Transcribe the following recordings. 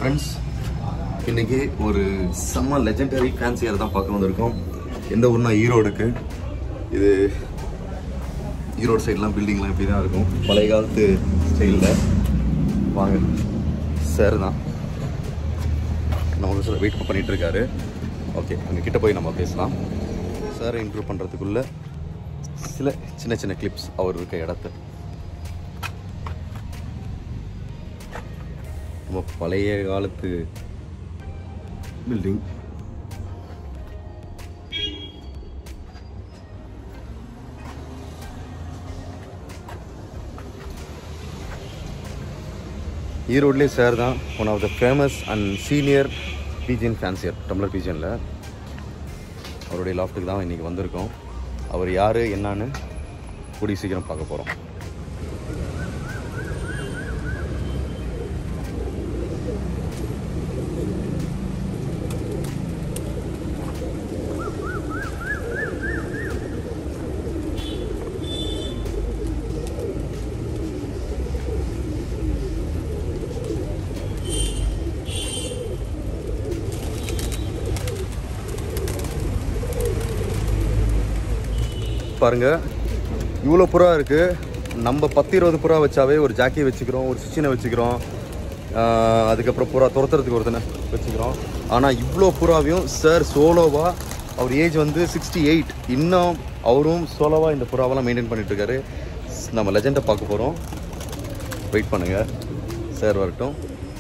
Friends இன்னைக்கு ஒரு செம்ம லெஜெண்டரி ஃபேன்சியர் தான் பார்க்க வந்திருக்கோம் எந்த ஊர்னா ஈரோடுக்கு இது ஈரோடு சைட்லாம் பில்டிங்லாம் இப்படி தான் இருக்கும் பழைய காலத்து ஸ்டைலில் வாங்க சார் தான் நம்ம சார் வெயிட் பண்ணிட்டு இருக்காரு ஓகே அங்கே கிட்ட போய் நம்ம பேசலாம் சாரை இன்ட்ரூவ் பண்ணுறதுக்குள்ள சில சின்ன சின்ன கிளிப்ஸ் அவர் இருக்க இடத்த நம்ம பழைய காலத்து பில்டிங் ஈரோட்லேயே சார் தான் one of the famous and senior pigeon fancier tumbler பிஜிஎனில் அவருடைய லாஃப்ட்டுக்கு தான் இன்றைக்கி வந்திருக்கோம் அவர் யார் என்னன்னு கூடிய சீக்கிரம் பார்க்க போகிறோம் பாருங்க இவ்வளோ புறா இருக்கு நம்ம பத்து இருபது புறா வச்சாவே ஒரு ஜாக்கி வச்சுக்கிறோம் ஒரு சிச்சினை வச்சுக்கிறோம் ஆஹ் அதுக்கப்புறம் புறா துரத்துறதுக்கு ஒருத்தனை வச்சுக்கிறோம் ஆனால் இவ்வளோ புறாவையும் சார் சோலோவா அவர் ஏஜ் வந்து சிக்ஸ்டி எயிட் இன்னும் அவரும் சோலோவாக இந்த புறாவெல்லாம் மெயின்டைன் பண்ணிட்டு இருக்காரு நம்ம லெஜெண்டை பார்க்க போகிறோம் வெயிட் பண்ணுங்க சார் வரட்டும்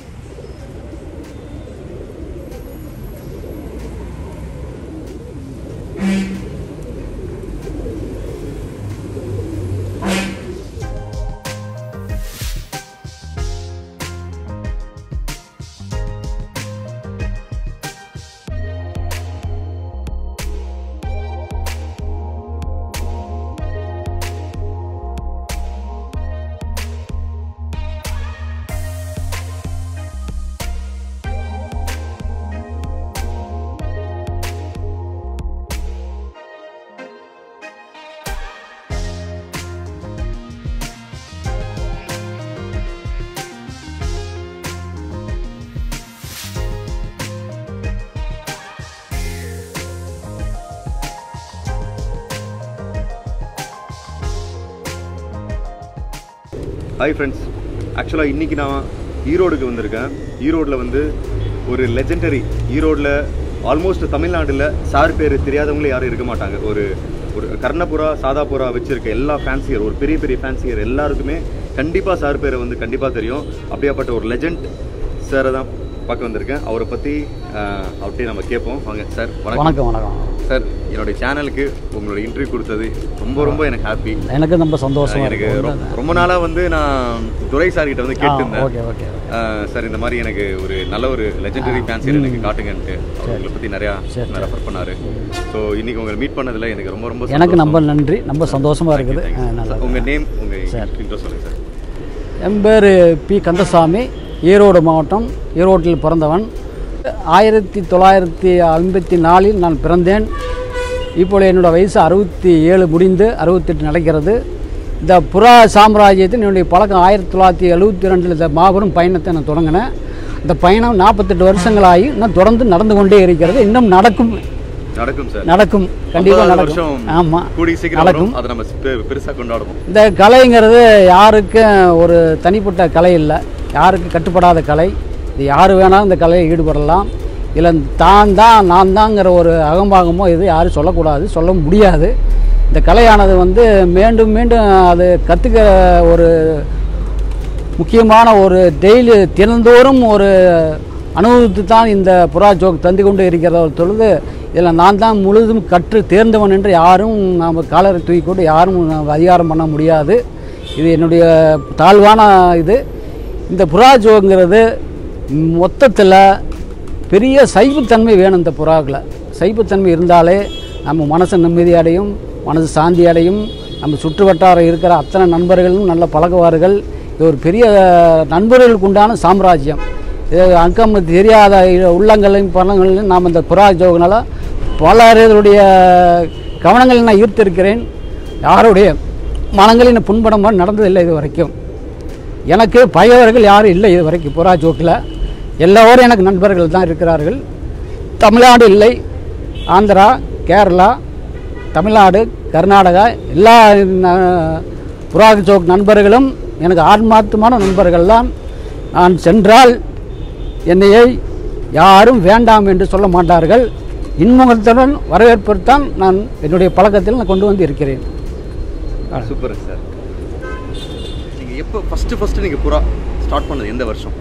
ஹாய் ஃப்ரெண்ட்ஸ் ஆக்சுவலாக இன்றைக்கி நான் ஈரோடுக்கு வந்திருக்கேன் ஈரோடில் வந்து ஒரு லெஜெண்டரி ஈரோடில் ஆல்மோஸ்ட் தமிழ்நாட்டில் சார் பேர் தெரியாதவங்களே யாரும் இருக்க மாட்டாங்க ஒரு ஒரு கர்ணபுரா சாதாபுரா வச்சிருக்க எல்லா ஃபேன்சியர் ஒரு பெரிய பெரிய ஃபேன்சியர் எல்லாருக்குமே கண்டிப்பாக சார் பேரை வந்து கண்டிப்பாக தெரியும் அப்படியாப்பட்ட ஒரு லெஜெண்ட் சாரை தான் பார்க்க வந்திருக்கேன் அவரை பற்றி அவர்கிட்டயே நம்ம கேட்போம் வாங்க சார் வணக்கம் வணக்கம் வணக்கம் சார் என்னுடைய சேனலுக்கு உங்களோட இன்டர்வியூ கொடுத்தது ரொம்ப ரொம்ப எனக்கு ஹாப்பி எனக்கு ரொம்ப சந்தோஷமா எனக்கு இருக்கு ரொ- ரொம்ப நாளா வந்து நான் துரை சார் கிட்ட வந்து கேட்டிருந்தேன் ஓகே ஓகே ஆஹ் சார் இந்த மாதிரி எனக்கு ஒரு நல்ல ஒரு லெஜெண்டரி ஃபேன்சியர் எனக்கு காட்டுங்கன்ட்டு அவர் உங்களை பத்தி நிறையா சரி, ரெஃபர் பண்ணாரு ஸோ இன்னைக்கு உங்களை மீட் பண்ணதுல எனக்கு ரொம்ப ரொம்ப எனக்கு சந்தோஷம். ரொம்ப நன்றி ரொம்ப சந்தோஷமா இருக்குது Thank you, ah, thank you. நல்லா உங்க நேம் உங்க இன்ட்ரோ சொல்லுங்க சார் என் பேர் பி கந்தசாமி ஈரோடு மாவட்டம் ஈரோட்டில் பிறந்தவன் ஆயிரத்தி தொள்ளாயிரத்தி ஐம்பத்தி நாலில் நான் பிறந்தேன் இப்பொழுது என்னோட வயசு அறுபத்தி ஏழு முடிந்து அறுபத்தெட்டு நடக்கிறது இந்த புறா சாம்ராஜ்யத்தில் என்னுடைய பழக்கம் ஆயிரத்தி தொள்ளாயிரத்தி எழுபத்தி ரெண்டில் இந்த மாபெரும் பயணத்தை நான் தொடங்கினேன் இந்த பயணம் நாற்பத்தெட்டு வருஷங்களாகி இன்னும் தொடர்ந்து நடந்து கொண்டே இருக்கிறது இன்னும் நடக்கும் நடக்கும் சார் நடக்கும் கண்டிப்பாக ஐம்பதாவது நடக்கும் வருஷம் ஆமாம் கூடிய சீக்கிரம் நடக்கும் வரும் அதை நம்ம பெ- பெருசா கொண்டாடுவோம் இந்த கலைங்கிறது யாருக்கும் ஒரு தனிப்பட்ட கலை இல்லை யாருக்கு கட்டுப்படாத கலை இது யார் வேணாலும் இந்த கலையில் ஈடுபடலாம் இல்லை தான் தான் நான் தாங்கிற ஒரு அகம்பாகமோ இது யாரும் சொல்லக்கூடாது சொல்ல முடியாது இந்த கலையானது வந்து மீண்டும் மீண்டும் அது கற்றுக்க ஒரு முக்கியமான ஒரு டெய்லி தினந்தோறும் ஒரு அனுபவித்து தான் இந்த புறா ஜோக் தந்து கொண்டு இருக்கிற ஒரு தொழுது இதில் நான் தான் முழுதும் கற்று தேர்ந்தவன் என்று யாரும் நாம் காலரை தூக்கி கொண்டு யாரும் அதிகாரம் பண்ண முடியாது இது என்னுடைய தாழ்வான இது இந்த புறா ஜோங்கிறது மொத்தத்தில் பெரிய சைப்புத்தன்மை வேணும் இந்த புறாக்களை சைப்புத்தன்மை இருந்தாலே நம்ம மனசு நிம்மதி அடையும் மனசு சாந்தி அடையும் நம்ம சுற்று வட்டாரம் இருக்கிற அத்தனை நண்பர்களும் நல்ல பழகுவார்கள் இது ஒரு பெரிய நண்பர்களுக்கு உண்டான சாம்ராஜ்யம் இது அங்கம் தெரியாத உள்ளங்களையும் பழங்களையும் நாம் இந்த புறா ஜோகனால பலருடைய கவனங்களை நான் ஈர்த்திருக்கிறேன் யாருடைய மனங்களின் புண்படம் நடந்ததில்லை இது வரைக்கும் எனக்கு பயவர்கள் யாரும் இல்லை இது வரைக்கும் புறா ஜோக்கில் எல்லோரும் எனக்கு நண்பர்கள் தான் இருக்கிறார்கள் தமிழ்நாடு இல்லை ஆந்திரா கேரளா தமிழ்நாடு கர்நாடகா எல்லா ந- புறாக் ஜோக் நண்பர்களும் எனக்கு ஆத்மார்த்தமான நண்பர்கள் தான் நான் சென்றால் என்னையை யாரும் வேண்டாம் என்று சொல்ல மாட்டார்கள் இன்முகத்துடன் வரவேற்புத்தான் நான் என்னுடைய பழக்கத்தில் நான் கொண்டு வந்து இருக்கிறேன் சூப்பர் சார் நீங்கள் எப்போ ஃபஸ்ட்டு ஃபஸ்ட்டு நீங்கள் புறா ஸ்டார்ட் பண்ணது எந்த வருஷம்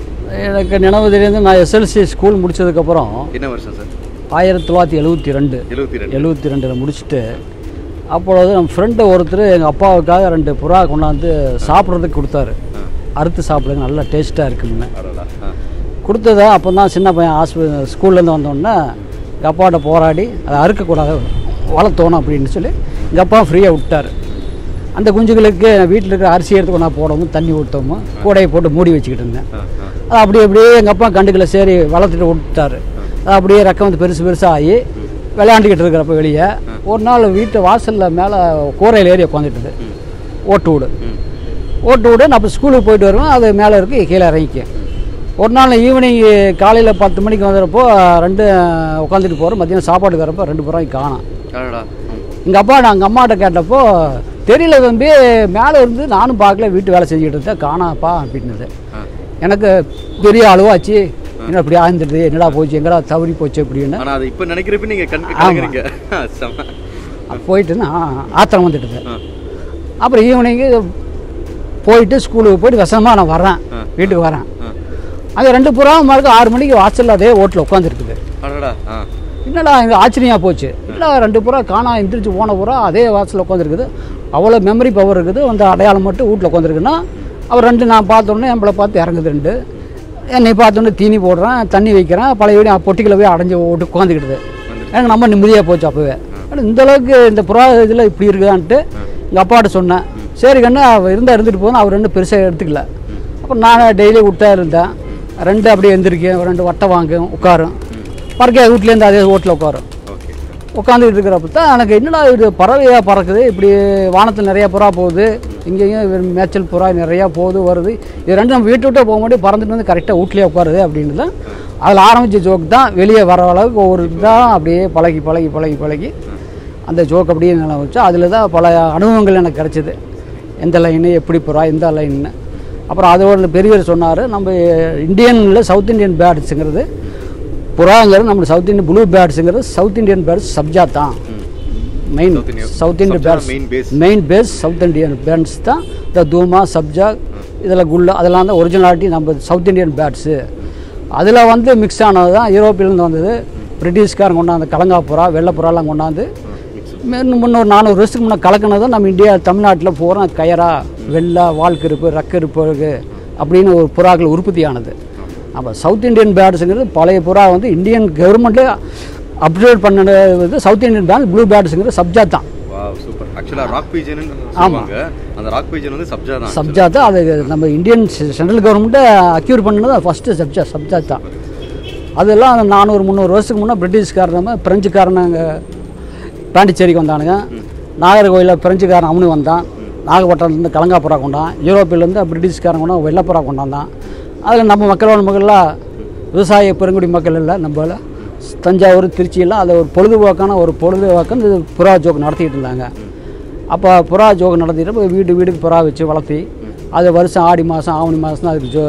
எனக்கு நினைவு தெரிந்து நான் எஸ்எல்சி ஸ்கூல் முடிச்சதுக்கப்புறம் என்ன வருஷம் சார் ஆயிரத்தி தொள்ளாயிரத்தி எழுபத்தி ரெண்டு எழுபத்தி ரெண்டு எழுபத்தி ரெண்டில் முடிச்சுட்டு அப்பொழுது நம்ம ஃப்ரெண்டு ஒருத்தர் எங்கள் அப்பாவுக்காக ரெண்டு புறா கொண்டாந்து சாப்பிட்றதுக்கு கொடுத்தாரு அறுத்து சாப்பிடுங்க நல்லா டேஸ்ட்டாக இருக்குன்னு அடடா ஆ கொடுத்ததை அப்போ தான் சின்ன பையன் ஹாஸ்பி ஸ்கூல்லேருந்து வந்தோடனே எங்கள் அப்பாட்ட போராடி அதை அறுக்கக்கூடாது வளர்த்தோணும் அப்படின்னு சொல்லி எங்கள் அப்பா ஃப்ரீயாக விட்டார் அந்த குஞ்சுகளுக்கு வீட்டில் இருக்கிற அரிசி எடுத்து கொண்டா போடவும் தண்ணி ஊற்றவும் கூடையை போட்டு மூடி வச்சுக்கிட்டு இருந்தேன் ஆ ஆ அது அப்படியே அப்படியே எங்கள் அப்பா கண்டுக்கல சரி வளர்த்துட்டு விட்டாரு அது அப்படியே ரெக்கம் வந்து பெருசு பெருசாக ஆகி விளையாண்டுக்கிட்டு இருக்கிறப்ப வெளியே ஒரு நாள் வீட்டு வாசலில் மேலே கூரையில் ஏறி உட்காந்துட்டுது ஓட்டு வீடு ம் ஓட்டு விடு நான் அப்போ ஸ்கூலுக்கு போயிட்டு வருவேன் அது மேலே இருக்கு கீழே இறங்கிக்க ஒரு நாள் ஈவினிங் காலையில் பத்து மணிக்கு வந்துடுறப்போ ரெண்டு உட்காந்துட்டு போகிறோம் மத்தியானம் சாப்பாட்டுக்கு வரப்போ ரெண்டு புறம் காணும் அடடா ம் எங்கள் அப்பா நான் எங்கள் அம்மாட்ட கேட்டப்போ தெரியல தம்பி மேலே இருந்து நானும் பார்க்கல வீட்டு வேலை செஞ்சுக்கிட்டு இருந்தேன் காணாப்பா அப்படின்னுது ஆ எனக்கு பெரிய அளவாச்சு என்ன இப்படி ஆழ்ந்துடுது என்னடா போச்சு எங்கடா தவறி போச்சு அப்படின்னு ஆனால் அது இப்போ நினைக்கிறப்ப நீங்கள் கண் ஆமா. கலங்குறீங்க செம அப்ப போயிட்டு நான் ஆத்திரம் வந்துட்டுது ஆ அப்புறம் ஈவினிங்கு போயிட்டு ஸ்கூலுக்கு போயிட்டு விஷமா நான் வரேன் ஆ. வீட்டுக்கு வரேன் ஆ அங்கே ரெண்டு புறாவும் மறுக்க ஆறு மணிக்கு வாசலில் அதே ஓட்டில் உட்காந்துருக்குது அடடா ஆ என்னடா இங்கே ஆச்சரியமாக போச்சு இல்லை ரெண்டு புறா காணா எந்திரிச்சு போன புறா அதே வாசலில் உட்காந்துருக்குது அவ்வளோ மெமரி பவர் இருக்குது அந்த அடையாளம் மட்டும் வீட்டில் உட்காந்துருக்குன்னா அவர் ரெண்டு நான் பார்த்தோன்னே நம்மளை பார்த்து இறங்குது ரெண்டு என்னை பார்த்தோன்னே தீனி போடுறேன் தண்ணி வைக்கிறேன் பழைய வீடு பொட்டிக்கில் போய் அடைஞ்சு ஓட்டு உட்காந்துக்கிடுது எனக்கு நம்ம நிம்மதியாக போச்சு அப்போவே ஆனா இந்த அளவுக்கு இந்த புறா இதில் இப்படி இருக்குதான்ட்டு எங்கள் அப்பாட்ட சொன்னேன் சரி கண்ணு அவள் இருந்தால் இருந்துட்டு போதும் அவர் ரெண்டு பெருசாக எடுத்துக்கல அப்புறம் நான் டெய்லி விட்டா இருந்தேன் ரெண்டு அப்படியே எந்திரிக்கும் ரெண்டு வட்டை வாங்கும் உட்காரும் பறக்க வீட்லேருந்து அதே ஓட்டில் உட்காரும் ஓகே உட்காந்துக்கிட்டு இருக்கிறப்ப தான் எனக்கு என்னடா இது பறவையாக பறக்குது இப்படி வானத்தில் நிறையா புறா போகுது இங்கேயும் மேய்ச்சல் புறா நிறையா போகுது வருது இது ரெண்டும் நம்ம வீட்டை விட்டே போக முடியும் பறந்துட்டு வந்து கரெக்டாக வீட்லேயே உட்காருது அப்படின்னு தான் அதில் ஆரம்பித்த ஜோக் தான் வெளியே வர அளவுக்கு ஒவ்வொரு இதாக அப்படியே பழகி பழகி பழகி பழகி அந்த ஜோக் அப்படியே நல்லா வச்சு அதில் தான் பல அனுபவங்கள் எனக்கு கிடச்சிது எந்த லைனு எப்படி புறா எந்த லைன்னு அப்புறம் அதோட பெரியவர் சொன்னார் நம்ம இந்தியனில் சவுத் இந்தியன் பேர்ட்ஸுங்கிறது புறாங்கிறது நம்ம சவுத் இந்தியன் ப்ளூ பேர்ட்ஸுங்கிறது சவுத் இந்தியன் பேர்ட்ஸ் சப்ஜா தான் main South Indian- South Indian Sabja birds main base. Main base South Indian birds தான் இந்த தூமா சப்ஜா இதில் குல்லு அதெல்லாம் தான் ஒரிஜினாலிட்டி நம்ம சவுத் இந்தியன் பேர்ட்ஸு அதில் வந்து மிக்ஸ் ஆனது தான் யூரோப்பிலேருந்து வந்தது பிரிட்டிஷ்காரங்க கொண்டாந்து கலங்கா புறா வெள்ளை புறாலாம் கொண்டாந்து இன்னும் முன்னூறு நானூறு வருஷத்துக்கு முன்னே கலக்கினது நம்ம இந்தியா தமிழ்நாட்டில் பூரா கயரா வெள்ளை வால்கருப்பு ரக்கருப்பு இருக்கு அப்படின்னு ஒரு புறாக்கள் உற்பத்தி ஆனது அப்போ சவுத் இந்தியன் பேர்ட்ஸுங்கிறது பழைய புறா வந்து இந்தியன் கவர்மெண்ட்டே அப்டேட் பண்ணது வந்து சவுத் இந்தியன் பேர்ட்ஸ் ப்ளூ பேர்ட்ஸுங்கிறது சப்ஜா தான் வாவ் சூப்பர் ஆக்சுவலாக ராக் பீஜன் சொல்லுவாங்க அந்த ராக் பீஜன் வந்து சப்ஜா தான் சப்ஜா தான் அது நம்ம இந்தியன் சென்ட்ரல் கவர்மெண்ட்டை அக்யூர் பண்ணது ஃபஸ்ட்டு சப்ஜா சப்ஜா தான் அதெல்லாம் அந்த நானூறு முந்நூறு வருஷத்துக்கு முன்னே பிரிட்டிஷ்காரன் பிரெஞ்சுக்காரனுங்க பாண்டிச்சேரிக்கு வந்தானுங்க நாகர்கோயிலில் பிரெஞ்சுக்காரன் அவனு வந்தான் நாகப்பட்டினத்துலேருந்து கலங்காப்புறா கொண்டான் யூரோப்பிலேருந்து பிரிட்டிஷ்காரன் கொண்டா வெள்ளைப்புறா கொண்டாந்தான் அதில் நம்ம மக்களோட மக்கள்லாம் விவசாய பெருங்குடி மக்கள் இல்லை நம்மள தஞ்சாவூர் திருச்சியெல்லாம் அதை ஒரு பொழுதுபோக்கான ஒரு பொழுதுபோக்கான இது புறா ஜோக் நடத்திட்டு இருந்தாங்க அப்போ புறா ஜோக் நடத்திட்டு வீடு வீடுக்கு புறா வச்சு வளர்த்தி அது வருஷம் ஆடி மாதம் ஆவணி மாதம் தான் அதுக்கு ஜோ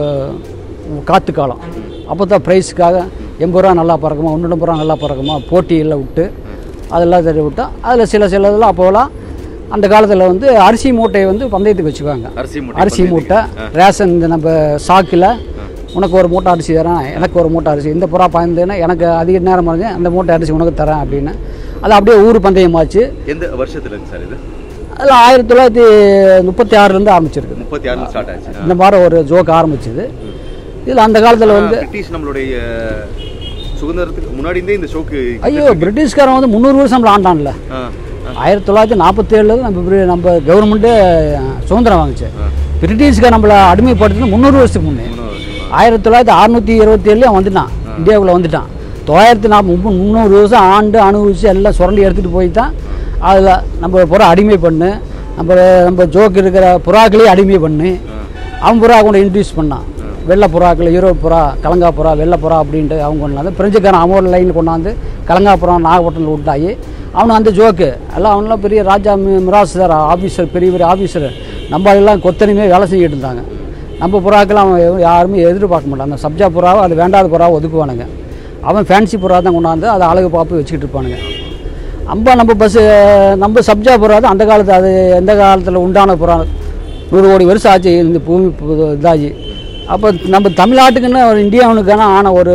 காற்று காலம் அப்போ தான் ப்ரைஸுக்காக எண்பது ரூபா நல்லா பறக்குமா ஒன்று ரூபா நல்லா பறக்குமா போட்டியில் விட்டு அதெல்லாம் தெரிய விட்டா அதில் சில சில இதெல்லாம் அப்போலாம் அந்த காலத்தில் வந்து அரிசி மூட்டையை வந்து பந்தயத்துக்கு வச்சுக்குவாங்க அரிசி மூட்டை அரிசி மூட்டை ரேஷன் இந்த நம்ம சாக்கில் உனக்கு ஒரு மூட்டை அரிசி தரேன் எனக்கு ஒரு மூட்டை அரிசி இந்த புறா பாய்ந்ததுன்னா எனக்கு அதிக நேரம் மறைஞ்சு அந்த மூட்டை அரிசி உனக்கு தரேன் அப்படின்னு அது அப்படியே ஊர் பந்தயமாச்சு எந்த வருஷத்துல இருந்து சார் இது அதில் ஆயிரத்தி தொள்ளாயிரத்தி முப்பத்தி ஆறுலேருந்து ஆரம்பிச்சிருக்குது முப்பத்தி ஆறுல ஸ்டார்ட் ஆச்சு இந்த மாதிரி ஒரு ஜோக் ஆரம்பிச்சது இதில் அந்த காலத்தில் வந்து ஆனா, பிரிட்டிஷ் நம்மளுடைய சுதந்திரத்துக்கு முன்னாடி இருந்தே இந்த ஷோக்கு ஐயோ பிரிட்டிஷ்காரன் வந்து முந்நூறு வருஷம் நம்மள ஆண்டான்ல ஆயிரத்தி தொள்ளாயிரத்தி நாற்பத்தேழுல நம்ம பிரி- நம்ம கவர்மெண்ட்டு சுதந்திரம் வாங்குச்சு பிரிட்டிஷ்கார் நம்மளை அடிமைப்படுத்தினது முந்நூறு வருஷத்துக்கு முன்னே ஆயிரத்தி தொள்ளாயிரத்தி அறுநூற்றி இருபத்தி ஏழுலேயே வந்துட்டான் இந்தியாவுக்குள்ள வந்துட்டான் தொள்ளாயிரத்தி நாற்பது முந்நூறு வருஷம் ஆண்டு அனுபவிச்சு எல்லாம் சுரண்டி எடுத்துகிட்டு போய் தான் அதில் நம்ம புறா அடிமை பண்ணு நம்ம நம்ம ஜோக்கு இருக்கிற புறாக்களையும் அடிமை பண்ணு அவன் புறா கொண்டு இன்ட்ரடியூஸ் பண்ணான் வெள்ளை புறாக்கள் யூரோப் புறா கலங்கா புறா வெள்ளை புறா அப்படின்ட்டு அவங்க கொண்டாந்து பிரெஞ்சுக்காரன் அவன் ஒரு லைனில் கொண்டாந்து கலங்கா புறா நாகப்பட்டினத்தில் விட்டாயி அவனு அந்த ஜோக்கு எல்லாம் அவனெல்லாம் பெரிய ராஜா மி- மிராசுதார் ஆஃபீஸர் பெரிய பெரிய ஆஃபீஸர் நம்ம எல்லாம் கொத்தனையுமே வேலை செஞ்சுட்டு இருந்தாங்க நம்ம புறாக்கெல்லாம் அவன் எவ- யாருமே எதிர்பார்க்க மாட்டான் அந்த சப்ஜா புறாவை அது வேண்டாத புறாவை ஒதுக்குவானுங்க அவன் ஃபேன்சி புறா தான் கொண்டாந்து அதை அழகு பார்ப்பு வச்சுக்கிட்டு இருப்பானுங்க அம்பா நம்ம பஸ்ஸு நம்ம சப்ஜா புறா தான் அந்த காலத்து அது எந்த காலத்தில் உண்டான புறா நூறு கோடி வருஷம் ஆச்சு இந்த பூமி பு- இதாகி அப்போ நம்ம தமிழ்நாட்டுக்குன்னு ஒரு இந்தியாவுக்கான ஆன ஒரு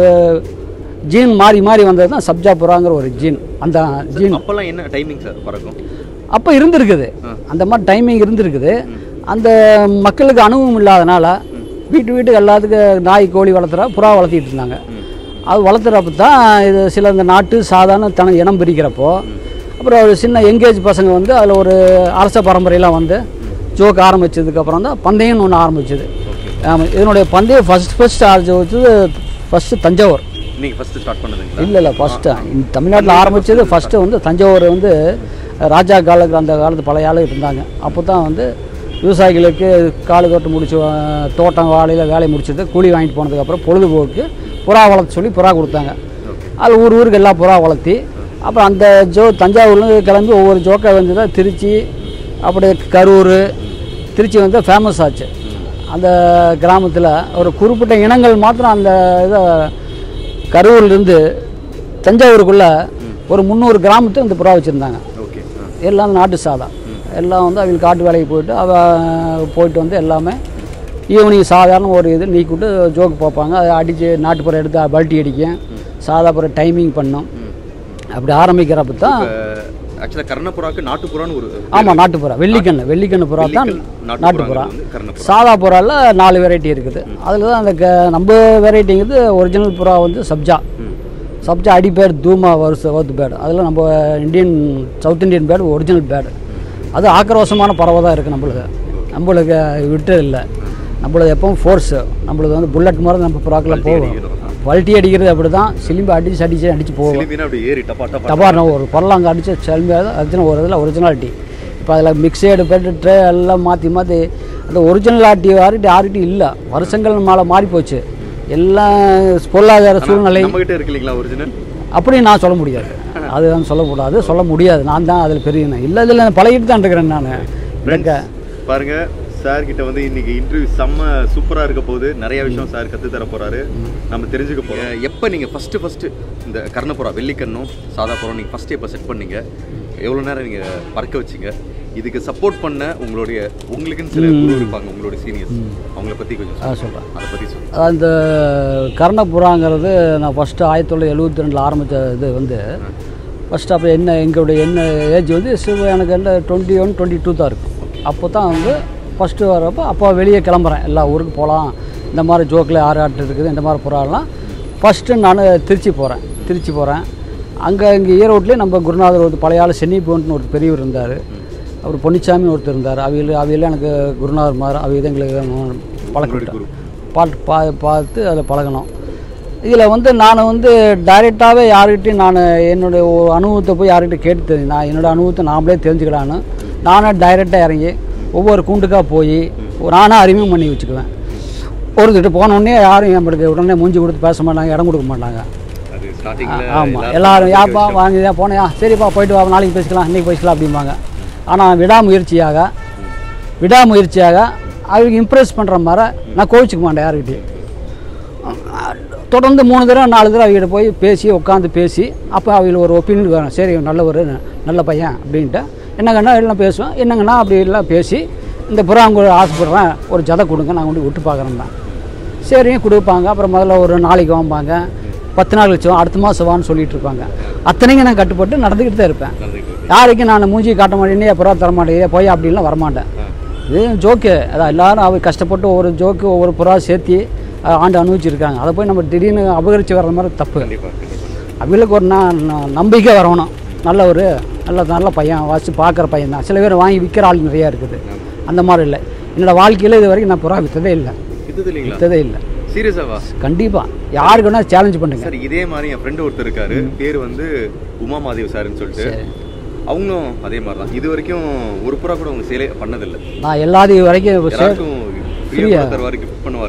ஜீன் மாறி மாறி வந்தது தான் சப்ஜா புறாங்கிற ஒரு ஜீன் அந்த ஜீன் அப்போல்லாம் என்ன டைமிங் சார் பறக்கும் அப்போ இருந்திருக்குது அந்த மாதிரி டைமிங் இருந்திருக்குது அந்த மக்களுக்கு அனுபவம் இல்லாதனால வீட்டு வீட்டுக்கு எல்லாத்துக்கும் நாய் கோழி வளர்த்துறா புறா வளர்த்திட்டு இருந்தாங்க அது வளர்த்துறப்ப தான் இது சில இந்த நாட்டு சாதாரண தன இனம் பிரிக்கிறப்போ அப்புறம் ஒரு சின்ன எங்கேஜ் பசங்க வந்து அதில் ஒரு அரச பரம்பரையெல்லாம் வந்து ஜோக் ஆரம்பிச்சதுக்கப்புறம் தான் பந்தயம்னு ஒன்று ஆரம்பிச்சது ஆமாம் இதனுடைய பந்தயம் ஃபஸ்ட் ஃபஸ்ட் ஆரம்பிச்சது ஃபஸ்ட்டு தஞ்சாவூர் நீங்கள் ஃபஸ்ட்டு ஸ்டார்ட் பண்ணதுங்களா இல்லை இல்லை ஃபஸ்ட்டு தமிழ்நாட்டில் ஆரம்பித்தது ஃபஸ்ட்டு வந்து தஞ்சாவூர் வந்து ராஜா காலத்தில் அந்த காலத்து பழைய ஆளு இருந்தாங்க அப்போ தான் வந்து விவசாயிகளுக்கு காடு தோட்டம் முடிச்சு அஹ், தோட்டம் வாழையில் வேலையை முடிச்சது கூலி வாங்கிட்டு போனதுக்கப்புறம் பொழுதுபோக்கு புறா வளர்த்து சொல்லி புறா கொடுத்தாங்க அது ஊர் ஊருக்கு எல்லா புறா வளர்த்தி அப்புறம் அந்த ஜோ தஞ்சாவூர்லேருந்து கிளம்பி ஒவ்வொரு ஜோக்கை வந்து தான் திருச்சி அப்படி கரூர் திருச்சி வந்து ஃபேமஸ் ஆச்சு அந்த கிராமத்தில் ஒரு குறிப்பிட்ட இனங்கள் மாத்திரம் அந்த இதை கரூர்லேருந்து தஞ்சாவூருக்குள்ளே ஒரு முந்நூறு கிராமத்தை இந்த புறா வச்சுருந்தாங்க ஓகே எல்லாம் நாட்டு சாதா எல்லாம் வந்து அவங்களுக்கு காட்டு வேலைக்கு போயிட்டு அவ போயிட்டு வந்து எல்லாமே ஈவினிங் சாதாரண ஒரு இது நீக்கிவிட்டு ஜோக்கு பார்ப்பாங்க அதை அடித்து நாட்டுப்புறம் எடுத்து பல்ட்டி அடிக்கும் சாதா புறம் டைமிங் பண்ணும் அப்படி ஆரம்பிக்கிறப்ப தான் ஆக்சுவலாக கர்ணப்புறாக்கு நாட்டுப்புறான்னு ஒரு ஆமாம் நாட்டுப்புறா வெள்ளிக்கண்ணு வெள்ளிக்கண்ணு புறா தான் வெள்ளிக்கண் நாட்டுப்புறா வந்து கர்ணப்புறா சாதா புறாவில் நாலு வெரைட்டி இருக்குது அதில் தான் அந்த க நம்ம வெரைட்டிங்கிறது ஒரிஜினல் புறா வந்து சப்ஜா சப்ஜா அடி பேட் தூமா வருஷ வர்த்து பேடு அதில் நம்ம Indian South Indian bird original bird அது ஆக்ரோஷமான பறவை தான் இருக்குது நம்மளுக்கு நம்மளுக்கு விட்டு இல்லை நம்மளுக்கு எப்பவும் ஃபோர்ஸு நம்மளுக்கு வந்து புல்லட் மாதிரி நம்ம புறாக்கில் போகும் வல்ட்டி அடிக்கிறது அப்படி தான் சிலிம்பு அடிச்சு அடிச்சு அடிச்சு போகும் சிலிபினா அப்படி ஏறி டப்பா டப்பா டபார்னு ஒரு பொருளாங்க அடிச்சு செல்மையாக அதுன்னு ஒரு இதில் ஒரிஜினாலிட்டி இப்போ அதில் மிக்சேடு பெட்டு ட்ரே எல்லாம் மாற்றி மாற்றி அந்த ஒரிஜினாலிட்டி யார்கிட்ட யார்கிட்டையும் இல்லை வருஷங்கள் மேலே மாறி போச்சு எல்லாம் பொருளாதார சூழ்நிலை நம்ம கிட்ட இருக்கு இல்லைங்களா ஒரிஜினல் அப்படி நான் சொல்ல முடியாது அது வந்து சொல்லக்கூடாது சொல்ல முடியாது நான் தான் அதில் பெரிய இல்லை இதில் பழகிட்டு தான் இருக்கிறேன் நான் இந்த பாருங்க சார் கிட்ட வந்து இன்னைக்கு இன்டர்வியூ செம்ம சூப்பரா இருக்க போகுது நிறைய விஷயம் சார் கத்து தர போறாரு நம்ம தெரிஞ்சுக்க போறோம் எப்ப நீங்க ஃபர்ஸ்ட் ஃபர்ஸ்ட் இந்த கர்ணப்புறா வெள்ளிக்கண்ணும் சாதா புறம் நீங்க ஃபர்ஸ்ட் எப்ப செட் பண்ணீங்க எவ்வளவு நேரம் நீங்க பறக்க வச்சீங்க இதுக்கு சப்போர்ட் பண்ண உங்களுடைய உங்களுக்குன்னு சில குரு இருப்பாங்க உங்களுடைய சீனியர்ஸ் அவங்கள பத்தி கொஞ்சம் அதை சொல்கிறேன் அதை பத்தி சொல்லுங்க அந்த கர்ணபுறாங்கிறது நான் ஃபஸ்ட்டு ஆயிரத்தி தொள்ளாயிரத்தி எழுபத்தி ரெண்டில் ஆரம்பித்த இது வந்து ஃபஸ்ட்டு அப்போ என்ன எங்களுடைய என்ன ஏஜ் வந்து சிவ எனக்கு என்ன டுவெண்ட்டி ஒன் டுவெண்ட்டி டூ தான் இருக்கும் அப்போ தான் வந்து ஃபஸ்ட்டு வரப்போ அப்போ வெளியே கிளம்புறேன் எல்லா ஊருக்கு போகலாம் இந்த மாதிரி ஜோக்கில் ஆறு ஆட்டு இருக்குது இந்த மாதிரி புறாலாம் ஃபஸ்ட்டு நான் திருச்சி போகிறேன் திருச்சி போகிறேன் அங்கே இங்கே ஈரோட்லேயே நம்ம குருநாதர் ஒரு பழைய ஆள் சென்னி போன்ட்னு ஒரு பெரியவர் இருந்தார் அவர் பொன்னிச்சாமி ஒருத்தர் இருந்தார் அவையில் அவையில் எனக்கு குருநாதர் மாதிரி அவை தான் எங்களுக்கு பழக்கம் பாட்டு பா பார்த்து அதில் பழகணும் இதில் வந்து நான் வந்து டைரெக்டாகவே யாருக்கிட்டையும் நான் என்னுடைய ஒரு அனுபவத்தை போய் யார்கிட்ட கேட்டு தெரிஞ்சு நான் என்னோடய அனுபவத்தை நாமளே தெரிஞ்சுக்கலான்னு நானே டைரெக்டாக இறங்கி ஒவ்வொரு கூண்டுக்காக போய் நானாக அறிமுகம் பண்ணி வச்சுக்குவேன் ஒருத்தர் போன உடனே யாரும் நம்மளுக்கு உடனே மூஞ்சி கொடுத்து பேச மாட்டாங்க இடம் கொடுக்க மாட்டாங்க அது ஸ்டார்டிங்ல ஆமாம் எல்லாரும் யாப்பா வாங்கியா போனையா சரிப்பா போயிட்டு வா நாளைக்கு பேசிக்கலாம் இன்னைக்கு பேசிக்கலாம் அப்படிம்பாங்க ஆனால் விடாமுயற்சியாக விடாமுயற்சியாக அவங்க இம்ப்ரெஸ் பண்ணுற மாதிரி நான் கோவிச்சுக்க மாட்டேன் யாருக்கிட்டையும் தொடர்ந்து மூணு தடவை நாலு தடவை அவங்ககிட்ட போய் பேசி உட்காந்து பேசி அப்போ அவங்களுக்கு ஒரு ஒப்பீனியன் வரும் சரி இவன் நல்லவர் நல்ல பையன் அப்படின்ட்டு என்னங்கண்ணா எல்லாம் பேசுவேன் என்னங்கண்ணா அப்படி எல்லாம் பேசி இந்த புறா அவங்க ஆசைப்படுறேன் ஒரு ஜதை கொடுங்க நான் கொண்டு விட்டு பார்க்குறேன் தான் சரிங்க கொடுப்பாங்க அப்புறம் முதல்ல ஒரு நாளைக்கு வாம்பாங்க பத்து நாள் கழிச்சு வா, அடுத்த மாதம் வான்னு சொல்லிட்டு இருப்பாங்க அத்தனைக்கும் நான் கட்டுப்பட்டு நடந்துக்கிட்டு தான் இருப்பேன் யாருக்கும் நான் மூஞ்சி காட்ட மாட்டேனே அப்புறம் தர மாட்டேன் போய் அப்படின்லாம் வரமாட்டேன் இது ஜோக்கு அதான் எல்லாரும் அவர் கஷ்டப்பட்டு ஒவ்வொரு ஜோக்கு ஒவ்வொரு புறா சேர்த்தி அஹ், ஆண்டு அனுபவிச்சிருக்காங்க அதை போய் நம்ம திடீர்னு அபகரித்து வர்ற மாதிரி தப்பு கண்டிப்பா கண்டிப்பா அவங்களுக்கு ஒரு நா- நா- நம்பிக்கை வரணும் நல்ல ஒரு நல்ல நல்ல பையன் வாசி பார்க்குற பையன் தான் சில பேர் வாங்கி விற்கிற ஆள் நிறையா இருக்குது அந்த மாதிரி இல்லை என்னோடய வாழ்க்கையில் இது வரைக்கும் நான் புறா விற்றதே இல்லை இது இல்லைங்களா விற்றதே இல்லை சீரியஸாவா கண்டிப்பாக யாருக்கு வேணால் சேலஞ்ச் பண்ணுங்க சார் இதே மாதிரி என் ஃப்ரெண்டு ஒருத்தர் இருக்காரு பேர் வந்து உமா மாதேவ் சார்னு சொல்லிட்டு அவங்களும் அதே மாதிரி தான் இது வரைக்கும் ஒரு புறா கூட அவங்க சேலே பண்ணதில்லை நான் எல்லாத்தையும் வரைக்கும் சே- எல்லாருக்கும் ஃப்ரீயாக தருவாரு கிஃப்ட் பண்ணுவாரு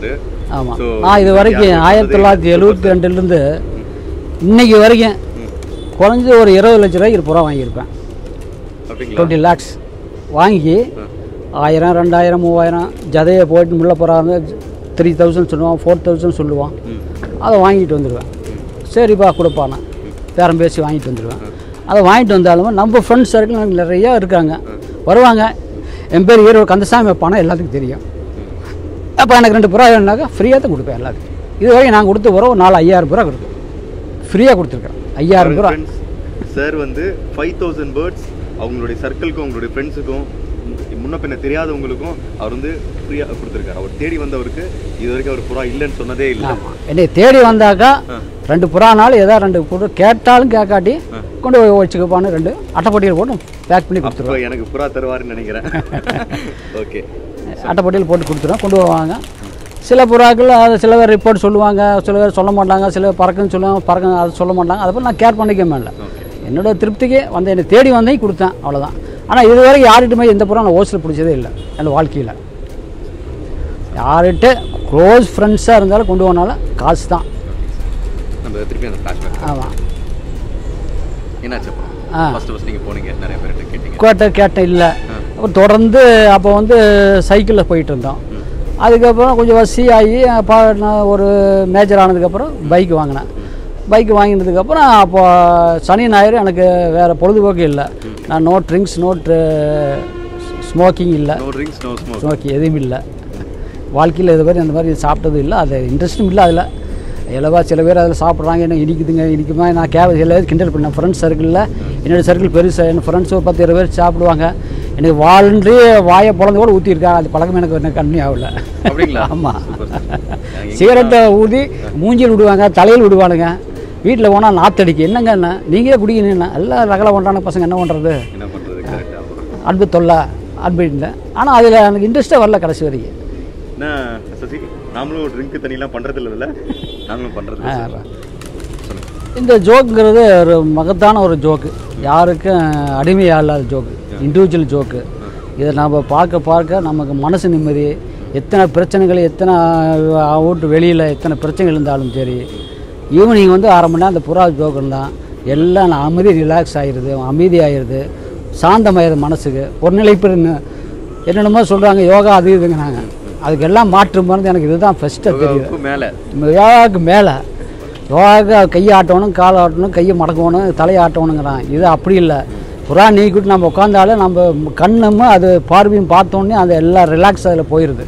ஆமாம் So, நான் இது வரைக்கும் யாரும் ஆயிரத்தி தொள்ளாயிரத்தி எழுபத்தி ரெண்டுலேருந்து இன்னைக்கு வரைக்கும் குறைஞ்சது ஒரு இருபது லட்ச ரூபாய்க்கு ஒரு புறா வாங்கியிருப்பேன் அப்படிங்களா டுவெண்ட்டி லேக்ஸ் வாங்கி ஆயிரம் ரெண்டாயிரம் மூவாயிரம் ஜதையை போயிட்டு முள்ள புறா வந்து த்ரீ தௌசண்ட் சொல்லுவான் ஃபோர் தௌசண்ட் சொல்லுவான் ம். அதை வாங்கிட்டு வந்துடுவேன் சரிப்பா கொடுப்பானே பேரம் பேசி வாங்கிட்டு வந்துடுவேன் அதை வாங்கிட்டு வந்தாலும் நம்ம ஃப்ரெண்ட்ஸ் சர்க்கிள் எனக்கு நிறையா இருக்காங்க வருவாங்க என் பேர் ஈரோ கந்தசாமி வைப்பானா எல்லாத்துக்கும் தெரியும் அப்போ எனக்கு ரெண்டு புறா வேணுனாக்கா ஃப்ரீயாக தான் கொடுப்பேன் எல்லாத்துக்கும் இது வரைக்கும் நான் கொடுத்த புறா ஒரு நாலு ஐயாயிரம் புறா கொடுப்பேன் ஃப்ரீயாக கொடுத்துருக்கேன் ஐயாயிரம் புறா சார் வந்து ஃபைவ் தௌசண்ட் பேர்ட்ஸ் அவங்களுடைய சர்க்கிள்க்கும் அவங்களுடைய ஃப்ரெண்ட்ஸுக்கும் முன்ன பின்ன தெரியாதவங்களுக்கும் அவர் வந்து ஃப்ரீயாக கொடுத்துருக்காரு அவர் தேடி வந்தவருக்கு இது வரைக்கும் அவர் புறா இல்லைன்னு சொன்னதே இல்லை ஆமாம் என்னை தேடி வந்தாக்கா ரெண்டு புறானாலும் ஏதாவது ரெண்டு புறா கேட்டாலும் கேட்காட்டி கொண்டு போய் வச்சுக்கப்பான்னு ரெண்டு அட்டைப்பட்டியில் போட்டு பேக் பண்ணி கொடுத்துருவேன் அப்போ எனக்கு புறா தருவாருன்னு நினைக்கிறேன் ஓகே அட்டைப்பட்டியில் போட்டு கொடுத்துருவேன் கொண்டு போவாங்க சில புறாக்கள் அது சில பேர் ரிப்போர்ட் சொல்லுவாங்க சில பேர் சொல்ல மாட்டாங்க சில பேர் பறக்குன்னு சொல்லுவாங்க பறக்க அது சொல்ல மாட்டாங்க அதை போல் நான் கேர் பண்ணிக்க மேல என்னோட திருப்திக்கு வந்து என்னை தேடி வந்தேன் கொடுத்தேன் அவ்வளோதான் ஆனால் இது வரைக்கும் யார்கிட்டயுமே எந்த புறா நான் ஓசில் பிடிச்சதே இல்லை என்னோட வாழ்க்கையில் யார்கிட்ட க்ளோஸ் ஃப்ரெண்ட்ஸாக இருந்தாலும் கொண்டு போனாலும் காசு தான் நம்ம திருப்பி அந்த ஃப்ளாஷ்பேக் ஆமாம் என்னாச்சு அப்புறம் ஆ. ஃபர்ஸ்ட் ஃபர்ஸ்ட் நீங்கள் போனீங்க நிறைய பேர்கிட்ட கேட்டீங்க கேட்ட கேட்டேன் இல்லை அப்புறம் தொடர்ந்து அப்போ வந்து சைக்கிளில் போயிட்டு இருந்தோம் அதுக்கப்புறம் கொஞ்சம் வசதி ஆகி அப்போ நான் ஒரு மேஜர் ஆனதுக்கப்புறம் பைக் வாங்கினேன் பைக் வாங்கினதுக்கப்புறம் அப்போ சனி ஞாயிறு எனக்கு வேறு பொழுதுபோக்கு இல்லை நான் நோ ட்ரிங்க்ஸ் நோ ஸ்மோக்கிங் இல்லை no drinks no smoke smoking எதுவும் இல்லை வாழ்க்கையில் இது மாதிரி அந்த மாதிரி சாப்பிட்டதும் இல்லை அது இன்ட்ரெஸ்ட்டும் இல்லை அதில் எவ்வளவா சில பேர் அதில் சாப்பிட்றாங்க என்ன இனிக்குதுங்க இனிக்குமா நான் கே எல்லா கிண்டல் பண்ணேன் ஃப்ரெண்ட்ஸ் சர்க்கிளில் என்னோட சர்க்கிள் பெருசு என் ஃப்ரெண்ட்ஸ் ஒரு பத்து இருபது பேர் சாப்பிடுவாங்க எனக்கு வாழ்ந்து வாயை பிறந்து கூட ஊற்றிருக்காங்க அது பழக்கம் எனக்கு எனக்கு கண்ணி ஆகல அப்படிங்களா ஆமாம் Super, super. எங்க- சிகரெட்டை ஊதி மூஞ்சில் விடுவாங்க தலையில் விடுவானுங்க வீட்டில் போனால் நாத்தடிக்கு என்னங்க என்ன நீங்களே குடிக்கணும் எல்லாம் ரகலை பண்ணுறாங்க பசங்க என்ன பண்ணுறது என்ன பண்ணுறது கரெக்டாக அன்பு தொல்லை அன்பு இருந்தேன் ஆனால் அதில் எனக்கு இன்ட்ரெஸ்ட்டே வரல கடைசி வரைக்கும் என்ன சசி நாமளும் ட்ரிங்க் தண்ணிலாம் பண்ணுறது இல்லைல்ல நாங்களும் பண்ணுறது இல்லை சார் சொல்லுங்க இந்த ஜோக்குங்கிறது ஒரு மகத்தான ஒரு ஜோக்கு யாருக்கும் அடிமையாக இல்லாத ஜோக்கு இண்டிவிஜுவல் ஜோக்கு இதை நம்ம பார்க்க பார்க்க நமக்கு மனசு நிம்மதி எத்தனை பிரச்சனைகள் எத்தனை அவுட்டு வெளியில் எத்தனை பிரச்சனைகள் இருந்தாலும் சரி ஈவினிங் வந்து அரை மணி நேரம் அந்த புறா ஜோக்கு தான் எல்லாம் நான் அமைதி ரிலாக்ஸ் ஆகிடுது அமைதி ஆகிடுது சாந்தமாயிருது மனசுக்கு ஒரு நிலைப்பு என்னென்னமோ சொல்கிறாங்க யோகா அது இதுங்க நாங்கள் அதுக்கெல்லாம் மாற்று மருந்து எனக்கு இதுதான் ஃபஸ்ட்டாக தெரியுது யோகாவுக்கும் மேலே யோகாவுக்கு மேலே யோகாவுக்கு கையை ஆட்டணும் காலை ஆட்டணும் கையை மடக்கணும் தலையை ஆட்டணுங்கிறான் இது அப்படி இல்லை புறா நீக்கிட்டு நம்ம உட்காந்தாலே நம்ம கண்ணும் அது பார்வையும் பார்த்தோன்னே அது எல்லாம் ரிலாக்ஸ் அதில் போயிடுது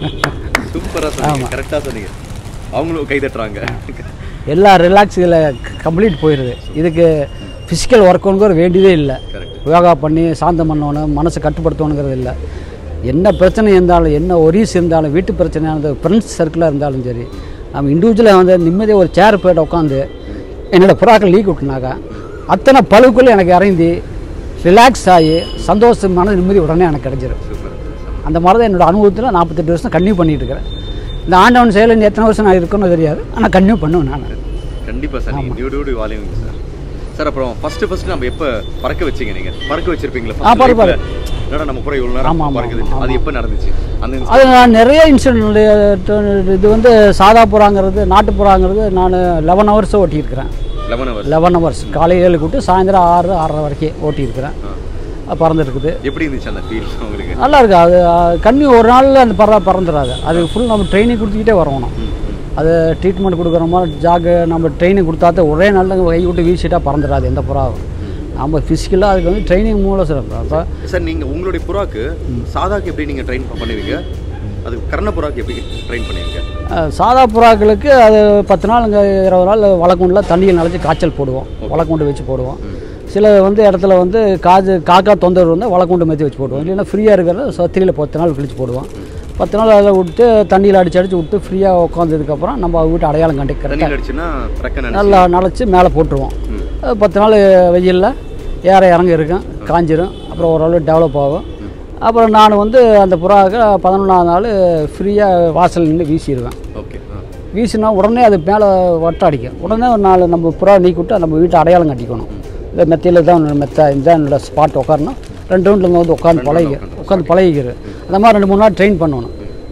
சூப்பராக சொன்னீங்க கரெக்டாக சொன்னீங்க அவங்களும் கை தட்டுறாங்க எல்லா ரிலாக்ஸ் இதில் கம்ப்ளீட் போயிடுது இதுக்கு ஃபிசிக்கல் ஒர்க்குங்கிற வேண்டியதே இல்லை கரெக்ட் யோகா பண்ணி சாந்தம் பண்ணணும் மனசை கட்டுப்படுத்தணுங்கிறது இல்லை என்ன பிரச்சனை இருந்தாலும் என்ன ஒரீஸ் இருந்தாலும் வீட்டு பிரச்சனையானது ஃப்ரெண்ட்ஸ் சர்க்கிளாக இருந்தாலும் சரி நம்ம இண்டிவிஜுவலாக வந்து நிம்மதியாக ஒரு சேர் போய்ட்டு உட்காந்து என்னோட புறாக்கள் லீக் விட்டுனாக்கா அத்தனை பழுக்குள்ளே எனக்கு இறங்கி ரிலாக்ஸ் ஆகி சந்தோஷமான நிம்மதி உடனே எனக்கு கிடைச்சிரும் சூப்பர் அந்த மாதிரி தான் என்னோட அனுபவத்தில் நாற்பத்தெட்டு வருஷம் கன்டினியூ பண்ணிட்டு இருக்கிறேன் இந்த ஆண்டவன் செயலில் எத்தனை வருஷம் நான் இருக்கணும்னு தெரியாது ஆனால் கன்டினியூ பண்ணுவேன் நான் கண்டிப்பாக சார் நீங்கள் டியூ டியூ வால்யூம் சார் சார் அப்புறம் ஃபர்ஸ்ட் ஃபர்ஸ்ட் நம்ம எப்போ பறக்க வச்சீங்க நீங்கள் பறக்க வச்சிருப்பீங்களா ஆ, first பறக்க- life ல? என்னடா நம்ம கூட இவ்வளோ ஆமா, நேரம் ஆமா, பறக்குது ஆமா, அது எப்போ நடந்துச்சு அந்த incident? அது நான் நிறைய இன்சிடென்ட் இது வந்து சாதா புறாங்கிறது நாட்டு புறாங்கிறது நான் லெவன் ஹவர்ஸ் ஓட்டியிருக்கிறேன் 11 ஹவர்ஸ் லெவன் ஹவர்ஸ் காலை ஏழு கூட்டு சாயந்தரம் ஆறு ஆறரை வரைக்கும் ஓட்டியிருக்கிறேன் பறந்துருக்குது எப்படி இருந்துச்சு அந்த ஃபீல் உங்களுக்கு நல்லா இருக்கு அது கண்ணி ஒரு நாளில் அந்த பறவை பறந்துடாது அது ஃபுல் நம்ம ட்ரைனிங் கொடுத்துக்கிட்டே வரணும் ம், ம். அது ட்ரீட்மெண்ட் கொடுக்குற மாதிரி ஜாகு நம்ம ட்ரைனிங் கொடுத்தாத்த ஒரே நாளில் கை விட்டு வீசிட்டா பறந்துடாது எந்த புறாவும் நம்ம ஃபிசிக்கலாக அதுக்கு வந்து ட்ரைனிங் மூலம் சிறப்பு அப்போ சார் நீங்கள் உங்களுடைய புறாக்கு சாதாக்கு எப்படி நீங்கள் ட்ரெயின் பண்ணுவீங்க அது கர்ண புறாக்கு எப்படி ட்ரெயின் பண்ணுவீங்க அஹ், சாதா புறாக்களுக்கு அது பத்து நாள் இங்கே இருபது நாள் வழக்குண்டில் தண்ணியில் நினச்சி காய்ச்சல் போடுவோம் வழக்குண்டு வச்சு போடுவோம் சில வந்து இடத்துல வந்து காஜு காக்கா தொந்தரவு வந்து வழக்குண்டு மெத்தி வச்சு போடுவோம் இல்லைன்னா ஃப்ரீயாக இருக்கிறத சத்திரியில் பத்து நாள் கழிச்சு போடுவோம் பத்து நாள் அதில் விட்டு தண்ணியில் அடிச்சு அடிச்சு விட்டு ஃப்ரீயாக உட்காந்ததுக்கப்புறம் நம்ம வீட்டு அடையாளம் கண்டு கரெக்டாக தண்ணியில் அடிச்சுன்னா ரெக்க நினைச்சு நல்லா நனைச்சி மேலே போட்டுருவோம் ம். அது பத்து நாள் வெயிலில் ஏற இறங்க இருக்கும் காஞ்சிரும் அப்புறம் ஓரளவு டெவலப் ஆகும் அப்புறம் நான் வந்து அந்த புறாவுக்கு பதினொன்றாவது நாள் ஃப்ரீயாக வாசல் நின்று வீசிடுவேன் ஓகே ஆ வீசினா உடனே அது மேலே வட்டம் அடிக்கும் உடனே ஒரு நாலு நம்ம புறா நீக்கி விட்டு நம்ம வீட்டை அடையாளம் கட்டிக்கணும் இந்த மெத்தையில் தான் என்னோட மெத்தை இதுதான் என்னோட ஸ்பாட் உட்காரணும் ரெண்டு ரவுண்டில் வந்து உட்காந்து பழகி உட்காந்து பழகிக்கிறது அந்த மாதிரி ரெண்டு மூணு நாள் ட்ரெயின் பண்ணணும்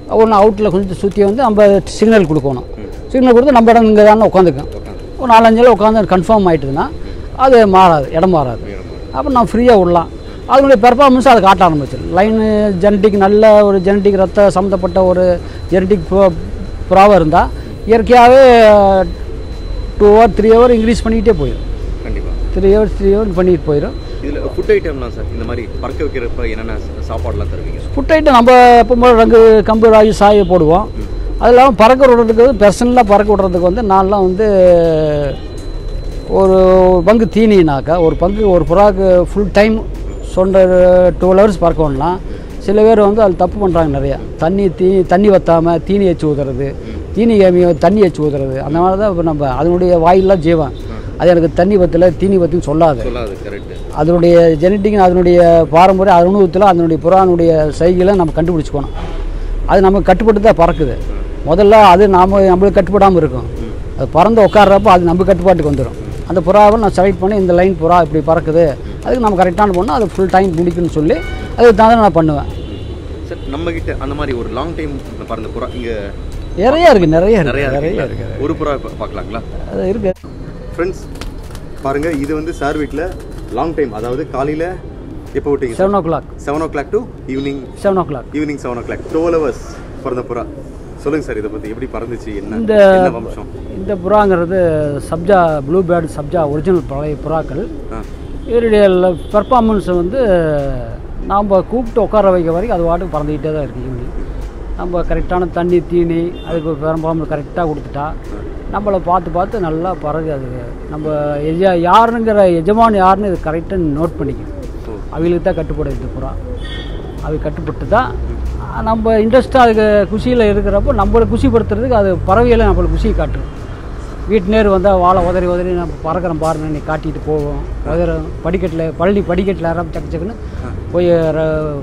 ஒன்று அவுட்டில் கொஞ்சம் சுற்றி வந்து நம்ம சிக்னல் கொடுக்கணும் சிக்னல் கொடுத்து நம்ம இடம் இங்கே தானே உட்காந்துக்கும் ஒரு நாலஞ்சில் உட்காந்து கன்ஃபார்ம் ஆகிட்டுதுன்னா அது மாறாது இடம் மாறாது அப்போ நான் ஃப்ரீயாக விடலாம் அதனுடைய பெர்ஃபார்மன்ஸ் அதை காட்ட ஆரம்பிச்சிடும் லைனு ஜெனட்டிக் நல்ல ஒரு ஜெனட்டிக் ரத்த சம்மந்தப்பட்ட ஒரு ஜெனட்டிக் ப்ரோ ப்ராவாக இருந்தால் இயற்கையாகவே two hour three hour increase பண்ணிக்கிட்டே போயிடும் கண்டிப்பாக த்ரீ ஹவர்ஸ் த்ரீ ஹவர் பண்ணிட்டு போயிடும் இதில் ஃபுட் ஐட்டம்லாம் சார் இந்த மாதிரி பறக்க வைக்கிறப்ப என்னென்ன சாப்பாடுலாம் தருவீங்க ஃபுட் ஐட்டம் நம்ம எப்போ ரங்கு கம்பு ராகி சாயை போடுவோம் அது இல்லாமல் பறக்க விடுறதுக்கு பர்சனலாக பறக்க விடுறதுக்கு வந்து நான்லாம் வந்து ஒரு பங்கு தீனினாக்கா ஒரு பங்கு ஒரு புறாக்கு ஃபுல் டைம் சொன்ன டுவெல் ஹவர்ஸ் பறக்கணும்லாம் சில பேர் வந்து அது தப்பு பண்ணுறாங்க நிறையா தண்ணி தீ தண்ணி வற்றாமல் தீனி வச்சு ஊற்றுறது தீனி கம்மியாக தண்ணி வச்சு ஊற்றுறது அந்த மாதிரி தான் இப்போ நம்ம அதனுடைய வாயிலாம் ஜீவன் அது எனக்கு தண்ணி வத்தல தீனி வத்துன்னு சொல்லாது சொல்லாது கரெக்ட் அதனுடைய ஜெனட்டிக் அதனுடைய பாரம்பரிய அனுபவத்தில் அதனுடைய புறானுடைய சைகளை நம்ம கண்டுபிடிச்சிக்கணும் அது நமக்கு கட்டுப்பட்டு தான் பறக்குது முதல்ல அது நாம் நம்மளுக்கு கட்டுப்படாமல் இருக்கும் அது பறந்து உட்கார்றப்போ அது நம்ம கட்டுப்பாட்டுக்கு வந்துடும் அந்த புறாவை நான் செலக்ட் பண்ணி இந்த லைன் புறா இப்படி பறக்குது அதுக்கு நம்ம கரெக்டான பண்ணால் அது ஃபுல் டைம் முடிக்குன்னு சொல்லி அதுக்கு தான் நான் பண்ணுவேன் சார் நம்ம கிட்ட அந்த மாதிரி ஒரு லாங் டைம் பறந்த புறா இங்கே நிறைய இருக்குது நிறைய இருக்குது நிறைய நிறைய இருக்குங்களா? இருக்குது ஒரு புறா பா- பார்க்கலாங்களா அது இருக்குது ஃப்ரெண்ட்ஸ் பாருங்க இது வந்து சார் வீட்டில் லாங் டைம் அதாவது காலையில் எப்போ விட்டீங்க seven o'clock seven o'clock to evening seven o'clock evening seven o'clock twelve hours பிறந்த புறா சொல்லுங்க சார் இதை பற்றி எப்படி பறந்துச்சு என்ன இந்த என்ன வம்சம் இந்த புறாங்கிறது சப்ஜா ப்ளூ பேர்டு சப்ஜா ஒரிஜினல் பழைய புறாக்கள் ஆ இதனுடைய பெர்ஃபார்மன்ஸ் வந்து நாம் கூப்பிட்டு உட்கார வைக்க வரைக்கும் அது வாட்டுக்கு பறந்துக்கிட்டே தான் இருக்குது ஈவினிங் நம்ம கரெக்டான தண்ணி தீனி அதுக்கு பெரும்பாலும் கரெக்டாக கொடுத்துட்டா நம்மளை பார்த்து பார்த்து நல்லா பறகு அது நம்ம எஜ யாருங்கிற எஜமான் யாருன்னு இது கரெக்டாக நோட் பண்ணிக்கணும் ஓ அவங்களுக்கு தான் கட்டுப்படுது இந்த புறா அது கட்டுப்பட்டு தான் நம்ம இன்ட்ரெஸ்ட்டாக அதுக்கு குஷியில் இருக்கிறப்போ நம்மளை குஷிப்படுத்துறதுக்கு அது பறவைகளை நம்மளை குஷி காட்டும் வீட்டு நேர் வந்தால் வாழை உதறி உதறி நம்ம பறக்கிறோம் பாருங்க நீ காட்டிட்டு போவோம் உதற படிக்கட்டில் பழனி படிக்கட்டில் யாராவது சக்கு சக்குன்னு போய் ர-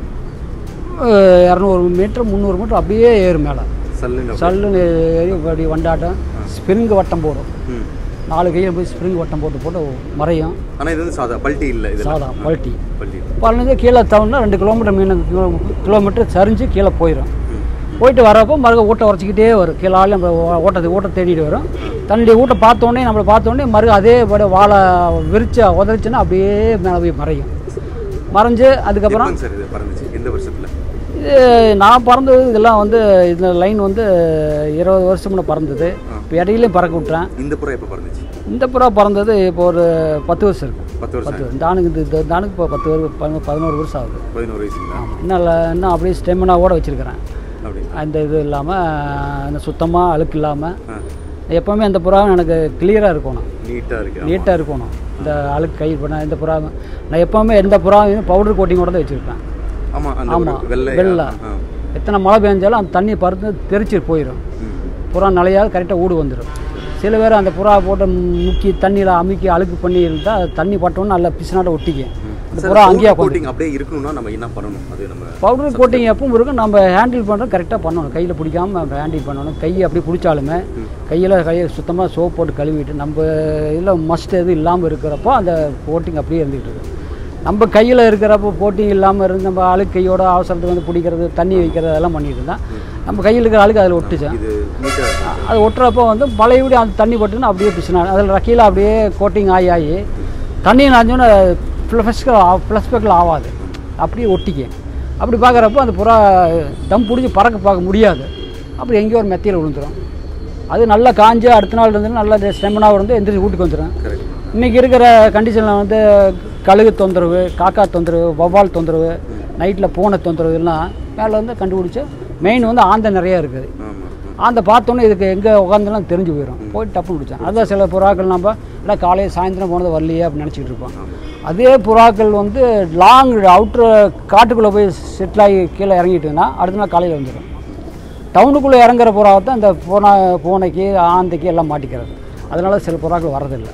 அஹ் இரநூறு மீட்டர் முந்நூறு மீட்டர் அப்படியே ஏறும் மேலே சல்லுங்க சல்லுன்னு ஏறி அப்படி வண்டாட்டம் ஸ்ப்ரிங் வட்டம் போடும் ம் நாலு கையில் போய் ஸ்ப்ரிங் வட்டம் போட்டு போட்டு மறையும் ஆனால் இது வந்து சாதா பல்ட்டி இல்லை இது சாதா பல்ட்டி பல்ட்டி பழனி கீழே தவணுனா ரெண்டு கிலோமீட்டர் மீன் கிலோ கிலோமீட்டர் சரிஞ்சு கீழே போயிடும் போயிட்டு வரப்போ மறுக்க ஊட்ட உரைச்சிக்கிட்டே வரும் கீழே ஆள் நம்ம ஓ- ஓட்டத்தை ஊட்ட தேடிட்டு வரும் தன்னுடைய ஊட்ட பார்த்தோன்னே நம்மளை பார்த்தோன்னே மறு அதே படி வாழை விரிச்சா உதறிச்சுன்னா அப்படியே மேலே போய் மறையும் மறைஞ்சு அதுக்கப்புறம் எப்போங்க சார் இது பறந்துச்சு எந்த வருஷத்தில் இது நான் பறந்தது இதெல்லாம் வந்து இந்த லைன் வந்து இருபது வருஷம் முன்ன பறந்தது இப்போ இடையிலையும் பறக்க விட்டேன் இந்த புறா எப்போ பறந்துச்சு இந்த புறா பறந்தது இப்போ ஒரு பத்து வருஷம் இருக்கு பத்து வருஷம் பத்து இந்த ஆணுக்கு இந்த- இந்த ஆணுக்கு இப்போ பத்து வருஷம் பதினோரு பதினோரு வருஷம் ஆகுது பதினோரு வயசுங்களா இன்னும் இல்லை, இன்னும் அப்படியே ஸ்டெமினாவோட வச்சுருக்கிறேன் அப்படி அந்த இது இல்லாமல் சுத்தமாக அழுக்கு இல்லாமல் ஆ எப்போவுமே அந்த புறாவும் எனக்கு கிளியராக இருக்கணும் நீட்டாக இருக்கு நீட்டாக இருக்கணும் இந்த அழுக்கு கை பண்ண இந்த புறாவும் நான் எப்போவுமே எந்த புறாவையும் பவுடர் கோட்டிங்கோட தான் வச்சுருப்பேன் ஆமாம் அந்த ஒரு ஆமாம் வெள்ளை வெள்ளை ஆ எத்தனை மழை பெஞ்சாலும் அந்த தண்ணி பறந்து தெரிச்சு போயிடும் ம் புறா நிலையாவது கரெக்டாக ஊடு வந்துடும் சில பேர் அந்த புறா போட்டு முக்கி தண்ணியில் அமுக்கி அழுக்கு பண்ணி இருந்தால் தண்ணி பட்டோன்னு நல்லா பிசுனாட்ட ஒட்டிக்கும் அந்த சார், புறா powder அங்கேயே உட்காந்து coating அப்படியே இருக்கணும்னா நம்ம என்ன பண்ணணும் அது நம்ம பவுடர் கோட்டிங் எப்பவும் இருக்கும் நம்ம ஹேண்டில் பண்ணுறது கரெக்டாக பண்ணணும் கையில் பிடிக்காம நம்ம ஹேண்டில் பண்ணணும் கையை அப்படி பிடிச்சாலுமே கையில் கையை சுத்தமாக சோப் போட்டு கழுவிட்டு நம்ம இதில் மஸ்ட் எதுவும் இல்லாமல் இருக்கிறப்போ அந்த கோட்டிங் அப்படியே இருந்துகிட்டு இருக்கும் நம்ம கையில் இருக்கிறப்போ போட்டிங் இல்லாமல் இருந்து நம்ம அழுக்கு கையோட அவசரத்துக்கு வந்து பிடிக்கிறது தண்ணி வைக்கிறது அதெல்லாம் பண்ணிட்டு இருந்தா நம்ம கையில் இருக்கிற அழுக்கு அதில் ஒட்டுச்சேன் இது நீட்டாக இருக்கு அது ஒட்டுறப்போ வந்து பழையபடி அந்த தண்ணி பட்டுன்னு அப்படியே பிசுனா அதில் கீழே அப்படியே கோட்டிங் ஆகி ஆகி தண்ணி நாஞ்சோன்னு ஃப்ளஸ்க்கு ஃப்ளஸ்பெக்கில் ஆகாது அப்படியே ஒட்டிக்க அப்படி பார்க்குறப்போ அந்த புறா தம் பிடிச்சி பறக்க பார்க்க முடியாது அப்படி எங்கேயோ ஒரு மெத்தையில் விழுந்துரும் அது நல்லா காஞ்சு அடுத்த நாள் இருந்து நல்லா ஸ்டெமினாக இருந்து எந்திரிச்சு வீட்டுக்கு வந்துடும் கரெக்ட் இன்றைக்கி இருக்கிற கண்டிஷனில் வந்து கழுகு தொந்தரவு காக்கா தொந்தரவு வவ்வால் தொந்தரவு நைட்டில் பூனை தொந்தரவு எல்லாம் மேலே வந்து கண்டுபிடிச்சி மெயின் வந்து ஆந்தை நிறையா இருக்குது ஆமாம் அந்த பார்த்தோன்னே இதுக்கு எங்கே உட்காந்துலாம் தெரிஞ்சு போயிடும் போய் டப்புன்னு பிடிச்சேன் அதான் சில புறாக்கள் நம்ம இல்லை காலையில் சாயந்தரம் போனது வரலையே அப்படின்னு நினச்சிக்கிட்டு இருப்போம் அதே புறாக்கள் வந்து லாங் அவுட்ரு காட்டுக்குள்ளே போய் செட்டில் ஆகி கீழே இறங்கிட்டுன்னா அடுத்த நாள் காலையில் வந்துடும் டவுனுக்குள்ளே இறங்குற புறாவை தான் இந்த பூனை பூனைக்கு ஆந்தைக்கு எல்லாம் மாட்டிக்கிறது அதனால சில புறாக்கள் வர்றதில்லை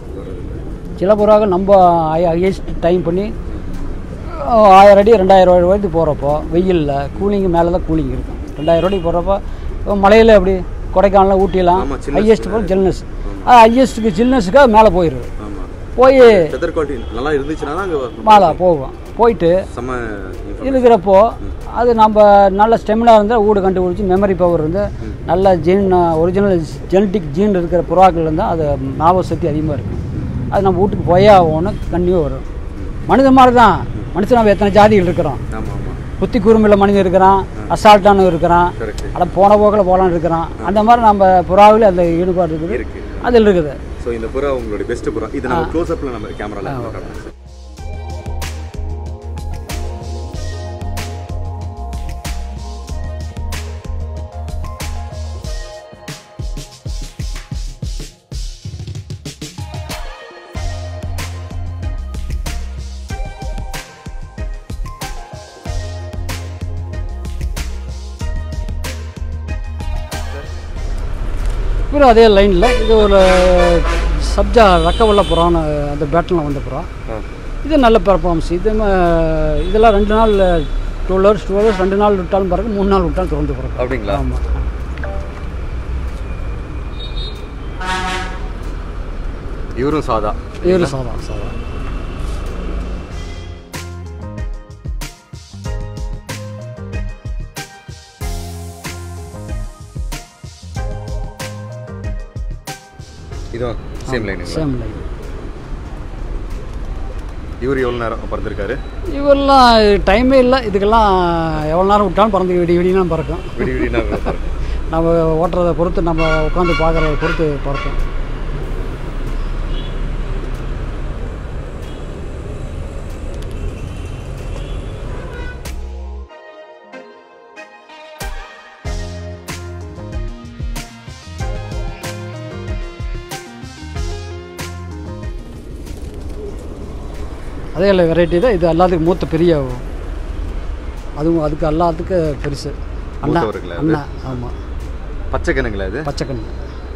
சில புறாக்கள் நம்ம ஹையஸ்ட் டைம் பண்ணி அஹ், ஆயிரம் அடி ரெண்டாயிரம் அடி வரைக்கும் போகிறப்போ வெயிலில் கூலிங்கு மேலே தான் கூலிங் இருக்கும் ரெண்டாயிரம் அடி போகிறப்போ இப்போ மலையில் எப்படி கொடைக்கானல் ஊட்டிலாம் ஆமா, சில்னஸ் ஹையஸ்ட் போகிற ஜில்னஸ் ஹையஸ்ட்டுக்கு ஜில்னஸுக்காக மேலே போயிடுது ஆமாம் போய் வெதர் குவாலிட்டி நல்லா இருந்துச்சுன்னா அங்கே மாலை போகும் போயிட்டு செம்ம இருக்கிறப்போ அது நம்ம நல்ல ஸ்டெமினா இருந்தால் ஊடு கண்டுபிடிச்சி மெமரி பவர் இருந்து நல்ல ஜீன் ஒரிஜினல் ஜெனட்டிக் ஜீன் இருக்கிற புறாக்கள் இருந்தால் அது ஞாபக சக்தி அதிகமாக இருக்கும் அது நம்ம வீட்டுக்கு போயே ஆகணும் கண்டிப்பாக வரும் மனிதன் மாதிரி தான் மனுஷன் நம்ம எத்தனை ஜாதிகள் இருக்கிறோம் ஆமாம் ஆமாம் புத்தி கூர்மையில மனிதன் இருக்கிறான் அசால்ட்டானு இருக்கிறான் கரெக்ட் அட போன போக்கில் போகலான்னு இருக்கிறான் அந்த மாதிரி நம்ம புறாவில் அந்த ஈடுபாடு இருக்குது இருக்கு அதில் இருக்குது ஸோ இந்த புறா உங்களுடைய பெஸ்ட் புறா இது நம்ம க்ளோஸ் அப்பில் நம்ம கேமராவில் காட்டுறோம் சார் அப்புறம் அதே லைனில் இது ஒரு சப்ஜா ரக்கவல்ல புறான்னு அந்த பேட்டனில் வந்த புறா ஆ இது நல்ல பெர்ஃபார்மன்ஸ் இது ம- இதெல்லாம் ரெண்டு நாள் டூ ஹவர்ஸ் டூ ஹவர்ஸ் ரெண்டு நாள் விட்டாலும் பிறகு மூணு நாள் விட்டாலும் திறந்து பிறகு அப்படிங்களா ஆமாம் இவரும் சாதா ஏழு சாதா சாதா இதுவும் சேம் லைனுங்களா சேம் லைன் இவர் எவ்வளோ நேரம் பறந்துருக்காரு இவரெல்லாம் டைமே இல்லை இதுக்கெல்லாம் எவ்வளோ நேரம் விட்டாலும் பறந்து விடி விடினா பறக்கும் விடி விடினா நம்ம ஓட்டுறதை பொறுத்து நம்ம உட்காந்து பார்க்குறத பொறுத்து பறக்கும் அதே வெரைட்டி தான் இது எல்லாத்துக்கும் மூத்த பெரிய அதுவும் அதுக்கு எல்லாத்துக்கும் பெருசு அண்ணா மூத்தவர்களா அது? அண்ணா ஆமாம் பச்சை கண்ணுங்களா இது பச்சைக்கண்ணு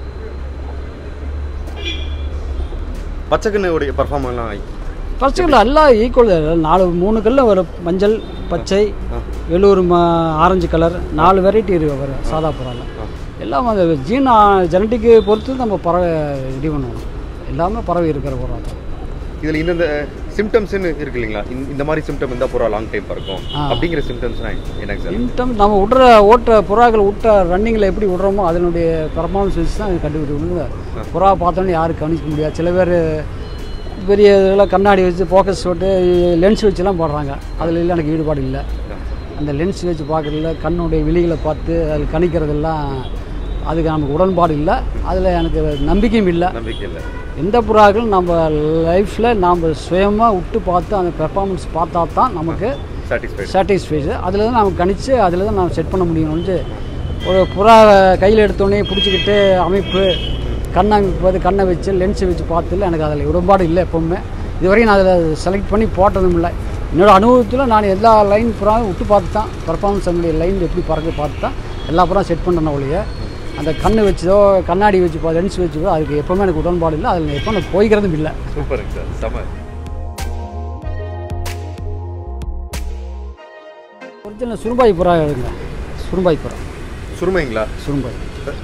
பச்சை கண்ணுடைய பர்ஃபார்மெல்லாம் பச்சைக்கல்ல எல்லாம் ஈக்குவல் நாலு மூணு கல்ல வரும் மஞ்சள் பச்சை வெள்ளூர் ம ஆரஞ்சு கலர் நாலு வெரைட்டி இருக்கு வரும் சாதா புறாவில் எல்லாம் அந்த ஜீன் ஜெனட்டிக்கு பொறுத்து நம்ம பறவை ரெடி பண்ணுவோம் எல்லாமே பறவை இருக்கிற புறா தான் இதில் இந்தந்த சிம்டம்ஸ்னு இருக்கு இல்லைங்களா இந்த- இந்த மாதிரி சிம்டம் இருந்தால் பூரா லாங் டைம் பறக்கும் ஆ. அப்படிங்கிற சிம்டம்ஸ்னா எனக்கு சார் சிம்டம் நம்ம விட்ற ஓட்ட புறாக்கள் விட்ட ரன்னிங்கில் எப்படி விடுறோமோ அதனுடைய பெர்ஃபார்மன்ஸ் வச்சு தான் கண்டுபிடிக்கணும் புறா பார்த்தோன்னே யாரும் கவனிக்க முடியாது சில பேர் பெரிய இதெல்லாம் கண்ணாடி வச்சு ஃபோக்கஸ் போட்டு லென்ஸ் வச்சுலாம் போடுறாங்க அதில் இல்லை எனக்கு ஈடுபாடு இல்லை அந்த லென்ஸ் வச்சு பார்க்குறதுல கண்ணுடைய விழிகளை பார்த்து அதில் கணிக்கிறதெல்லாம் அதுக்கு நமக்கு உடன்பாடு இல்லை அதில் எனக்கு நம்பிக்கையும் இல்லை நம்பிக்கை இல்லை எந்த புறாக்களும் நம்ம லைஃப்பில் நாம் சுயமாக விட்டு பார்த்து அந்த பெர்ஃபார்மன்ஸ் பார்த்தா தான் நமக்கு சாட்டிஸ்ஃபைடு சாட்டிஸ்ஃபைடு அதில் தான் நம்ம கணிச்சு அதில் தான் நம்ம செட் பண்ண முடியும்னு ஒரு புறா கையில் எடுத்தோடனே பிடிச்சிக்கிட்டு அமைப்பு கண்ணை அமைப்பது கண்ணை வச்சு லென்ஸை வச்சு பார்த்துல எனக்கு அதில் உடன்பாடு இல்லை எப்போவுமே இதுவரையும் நான் அதில் செலக்ட் பண்ணி போட்டதும் இல்லை என்னோட அனுபவத்தில் நான் எல்லா லைன் புறாவும் விட்டு பார்த்து தான் பர்ஃபார்மன்ஸ் என்னுடைய லைன் எப்படி பறக்க பார்த்து தான் எல்லா புறம் செட் பண்ணுறேன் ஒழிய அந்த கண்ணு வச்சதோ கண்ணாடி வச்சு பா லென்ஸ் வச்சதோ அதுக்கு எப்போவுமே எனக்கு உடன்பாடு இல்லை அதில் எப்போ நான் போய்க்கிறதும் இல்லை சூப்பருங்க சார் செம ஒரிஜினல் சுரும்பாய் புறா எடுங்க சுரும்பாய் புறா சுருமைங்களா சுரும்பாய்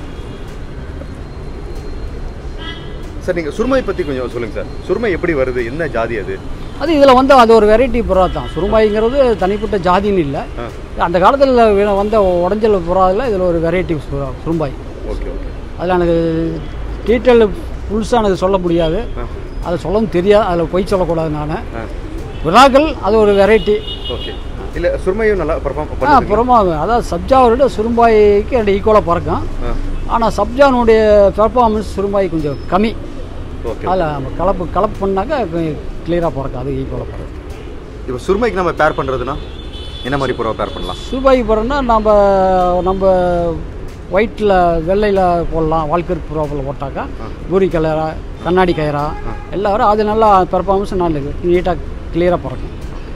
சார் நீங்கள் சுருமை பற்றி கொஞ்சம் சொல்லுங்கள் சார் சுருமை எப்படி வருது என்ன ஜாதி அது அது இதில் வந்து அது ஒரு வெரைட்டி புறா தான் சுரும்பாய்ங்கிறது தனிப்பட்ட ஜாதின்னு இல்லை ஆ அந்த காலத்தில் வந்த உடஞ்சல் புறாவில் இதில் ஒரு வெரைட்டி புறா சுரும்பாய் ஓகே ஓகே அதில் எனக்கு டீட்டெயில் ஃபுல்ஸாக எனக்கு சொல்ல முடியாது ஆ அதை சொல்லவும் தெரியாது அதில் பொய் சொல்லக்கூடாது நான் ஆ விழாக்கள் அது ஒரு வெரைட்டி ஓகே இல்லை சுருமையும் நல்லா பர்ஃபார்ம் ஆ பண்ணுது புறமா அதாவது சப்ஜாவோட சுரும்பாய்க்கு ரெண்டு ஈக்குவலாக பறக்கும் ஆ ஆனால் சப்ஜானுடைய பெர்ஃபார்மன்ஸ் சுரும்பாய் கொஞ்சம் கம்மி ஓகே அதில் நம்ம கலப்பு கலப்பு பண்ணாக்கா கிளியராக பறக்கும் அது ஈக்குவலாக பறக்கும் இப்போ சுருமைக்கு நம்ம பேர் பண்ணுறதுனா என்ன மாதிரி புறவை பேர் பண்ணலாம் சுபாய் பறம்னா நம்ம நம்ம ஒயிட்டில் வெள்ளையில் போடலாம் வால்கர் ப்ராப்பில் போட்டாக்கா பூரி கலரா கண்ணாடி கயரா எல்லாம் வரும் அது நல்லா பெர்ஃபார்மன்ஸ் நல்லா இருக்குது நீட்டாக கிளியராக பறக்கும்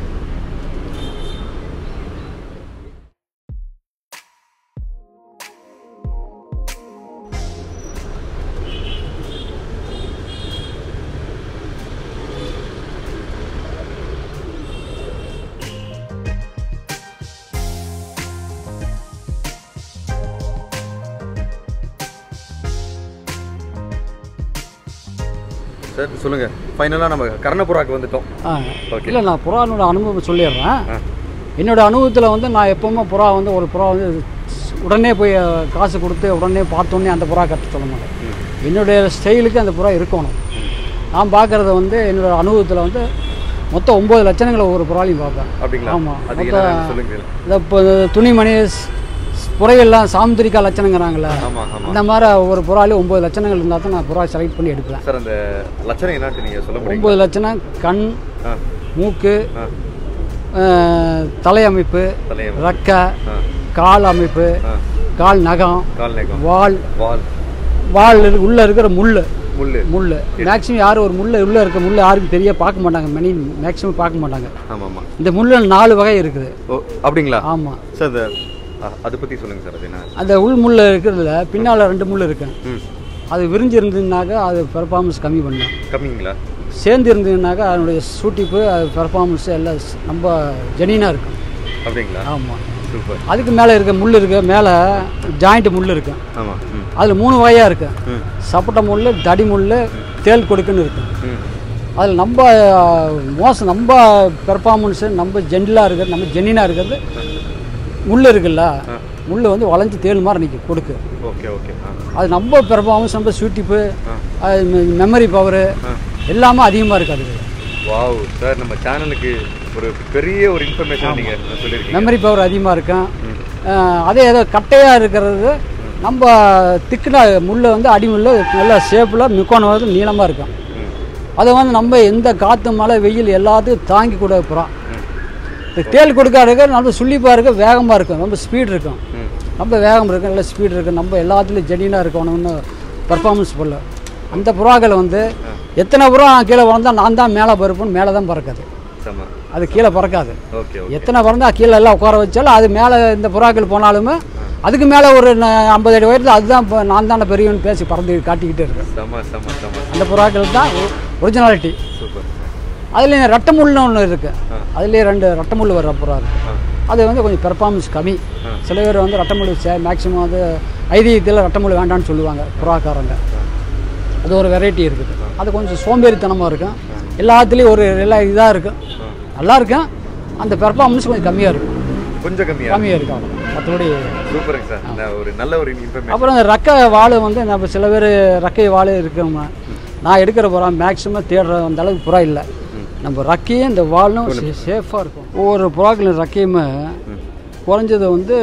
சார் சொல்லுங்கள் ஃபைனலாக நம்ம கர்ணபுறாக்கு வந்துட்டோம் ஆ Okay. இல்லை நான் புறானோட அனுபவம் சொல்லிடுறேன் ஆ என்னோட அனுபவத்தில் வந்து நான் எப்பவுமே புறா வந்து ஒரு புறா வந்து உடனே போய் அஹ், காசு கொடுத்து உடனே பார்த்தோன்னே அந்த புறா கட்ட சொல்ல மாட்டேன் என்னுடைய ஸ்டைலுக்கு அந்த புறா இருக்கணும் நான் பார்க்குறத வந்து என்னோட அனுபவத்தில் வந்து மொத்தம் ஒம்பது லட்சணங்களை ஒவ்வொரு புறாலையும் பார்ப்பேன் அப்படிங்களா ஆமாம் அது மொத்தம் என்ன சொல்லுங்க இந்த இப்போ துணிமணி ஸ்- ஸ்- புறையெல்லாம் சாமுத்திரிக்கா லட்சணங்கிறாங்களே ஆமா ஆமா அந்த மாதிரி ஒவ்வொரு புறாலையும் ஒம்பது லட்சணங்கள் இருந்தால் தான் நான் புறா செலக்ட் பண்ணி எடுப்பேன் சார் அந்த லட்சணம் என்னன்ட்டு நீங்க சொல்ல முடியுமா ஒம்பது லட்சணம் கண் ஆ மூக்கு ஆ அஹ், தலை அமைப்பு தலையம் ரெக்கை ஆ கால் அமைப்பு ஆ கால் நகம் கால் நகம் வால் வால் வால் இருக்கு- உள்ள இருக்கிற முள் முள்ளு முள் மேக்ஸிமம் யாரும் ஒரு முள் உள்ள இருக்க முள் யாருக்கும் தெரிய பார்க்க மாட்டாங்க மெனி மேக்ஸிமம் பார்க்க மாட்டாங்க ஆமா ஆமா இந்த முள்ளில் நாலு வகை இருக்குது ஓ அப்படிங்களா ஆமாம் சார் அந்த ஆ, அதை பத்தி சொல்லுங்க சார் அது என்ன அந்த உள் முள் இருக்கிறதுல பின்னால் ரெண்டு முள் இருக்கு ம் அது விரிஞ்சு இருந்ததுனாக்கா அது பெர்ஃபார்மன்ஸ் கம்மி பண்ணும் கம்மிங்களா சேர்ந்து இருந்ததுனாக்கா அதனுடைய சூட்டிப்பு அது பெர்ஃபார்மன்ஸ் எல்லாம் ஸ்- ரொம்ப ஜெனினாக இருக்கும் அப்படிங்களா ஆமாம் சூப்பர் அதுக்கு மேலே இருக்க முள் இருக்கு மேலே ஜாயிண்ட் முள் இருக்கு ஆமா ம் அதில் மூணு வகையாக இருக்கு ம் சப்பட்டை முள் தடி முள் தேல் கொடுக்குன்னு இருக்கு ம் அதில் நம்ம அஹ், மோசம் நம்ம பெர்ஃபார்மன்ஸு நம்ம ஜென்டிலாக இருக்கிறது நம்ம ஜென்னினாக இருக்கிறது முள் இருக்குல்ல முள் வந்து வளைஞ்சு தேல் மாதிரி நிற்கும் கொடுக்கு ஓகே ஓகே ஆ அது நம்ம பெர்ஃபார்மன்ஸ் நம்ம சூட்டிப்பு அது மெமரி பவரு எல்லாமே அதிகமாக இருக்குது அதுக்கு வாவ் சார் நம்ம சேனலுக்கு ஒரு பெரிய ஒரு இன்ஃபர்மேஷன் நீங்க சொல்லியிருக்கீங்க மெமரி பவர் அதிகமாக இருக்கும் அஹ், அதே ஏதோ கட்டையாக இருக்கிறது நம்ம திக்குனா முள் வந்து அடிமுள்ள நல்ல ஷேப்பில் மிக்கோணம் வந்து நீளமாக இருக்கும் ம் அதை வந்து நம்ம எந்த காற்று மழை வெயில் எல்லாத்தையும் தாங்கி கூட போகிறோம் இந்த தேல் கொடுக்காது இருக்க நல்ல சுள்ளிப்பாக இருக்கும் வேகமாக இருக்கும் ரொம்ப ஸ்பீட் இருக்கும் ம் ரொம்ப வேகம் இருக்கும் நல்ல ஸ்பீட் இருக்கும் நம்ம எல்லாத்துலேயும் ஜெனினாக இருக்கணும்னு பர்ஃபார்மன்ஸ் பண்ணல அந்த புறாக்களை வந்து எத்தனை புறா கீழே பறந்தால் நான் தான் மேலே பறப்பேன்னு மேலே தான் பறக்காது செம்ம அது கீழே பறக்காது ஓகே ஓகே எத்தனை பறந்தா கீழே எல்லாம் உட்கார வச்சாலும் அது மேலே இந்த புறாக்கள் போனாலுமே அதுக்கு மேலே ஒரு ந- ஐம்பது அடி உயரத்தில் அதுதான் இப்போ நான் தானே பெரியவன்னு பேசி பறந்து காட்டிக்கிட்டே இருக்கேன் செம்ம செம்ம செம்ம அந்த புறாக்கள் தான் ஒரிஜினாலிட்டி சூப்பர் அதுலேயும் ரெட்டமுள்னு ஒன்று இருக்குது அதுலேயே ரெண்டு ரெட்டமுள் வர புறா இருக்கு ஆ அது வந்து கொஞ்சம் பெர்ஃபார்மன்ஸ் கம்மி சில பேர் வந்து ரெட்டமுள் மேக்ஸிமம் வந்து ஐதீகத்தில் ரெட்டமுள் வேண்டாம்னு சொல்லுவாங்க புறாக்காரங்க அது ஒரு வெரைட்டி இருக்குது அது கொஞ்சம் சோம்பேறித்தனமாக இருக்கும் எல்லாத்துலேயும் ஒரு எல்லா இதாக இருக்கும் நல்லா இருக்கும் அந்த பெர்ஃபார்மன்ஸ் கொஞ்சம் கம்மியாக இருக்கும் கொஞ்சம் கம்மியா கம்மியாக இருக்கும் அவ்வளவுதான். மற்றபடி சூப்பருங்க சார் நான் ஒரு நல்ல ஒரு இன்ஃபர்மேஷன் அப்புறம் இந்த ரெக்கை வாள் வந்து நம்ம சில பேர் ரெக்கை வாள் இருக்கவங்க நான் எடுக்கிற புறா மேக்ஸிமம் தேடுற அந்த அளவுக்கு புறா இல்லை நம்ம ரெக்கையும் இந்த வாலும் சேஃபாக இருக்கும் ஒவ்வொரு புறாக்களின் ரெக்கையுமே குறைஞ்சது வந்து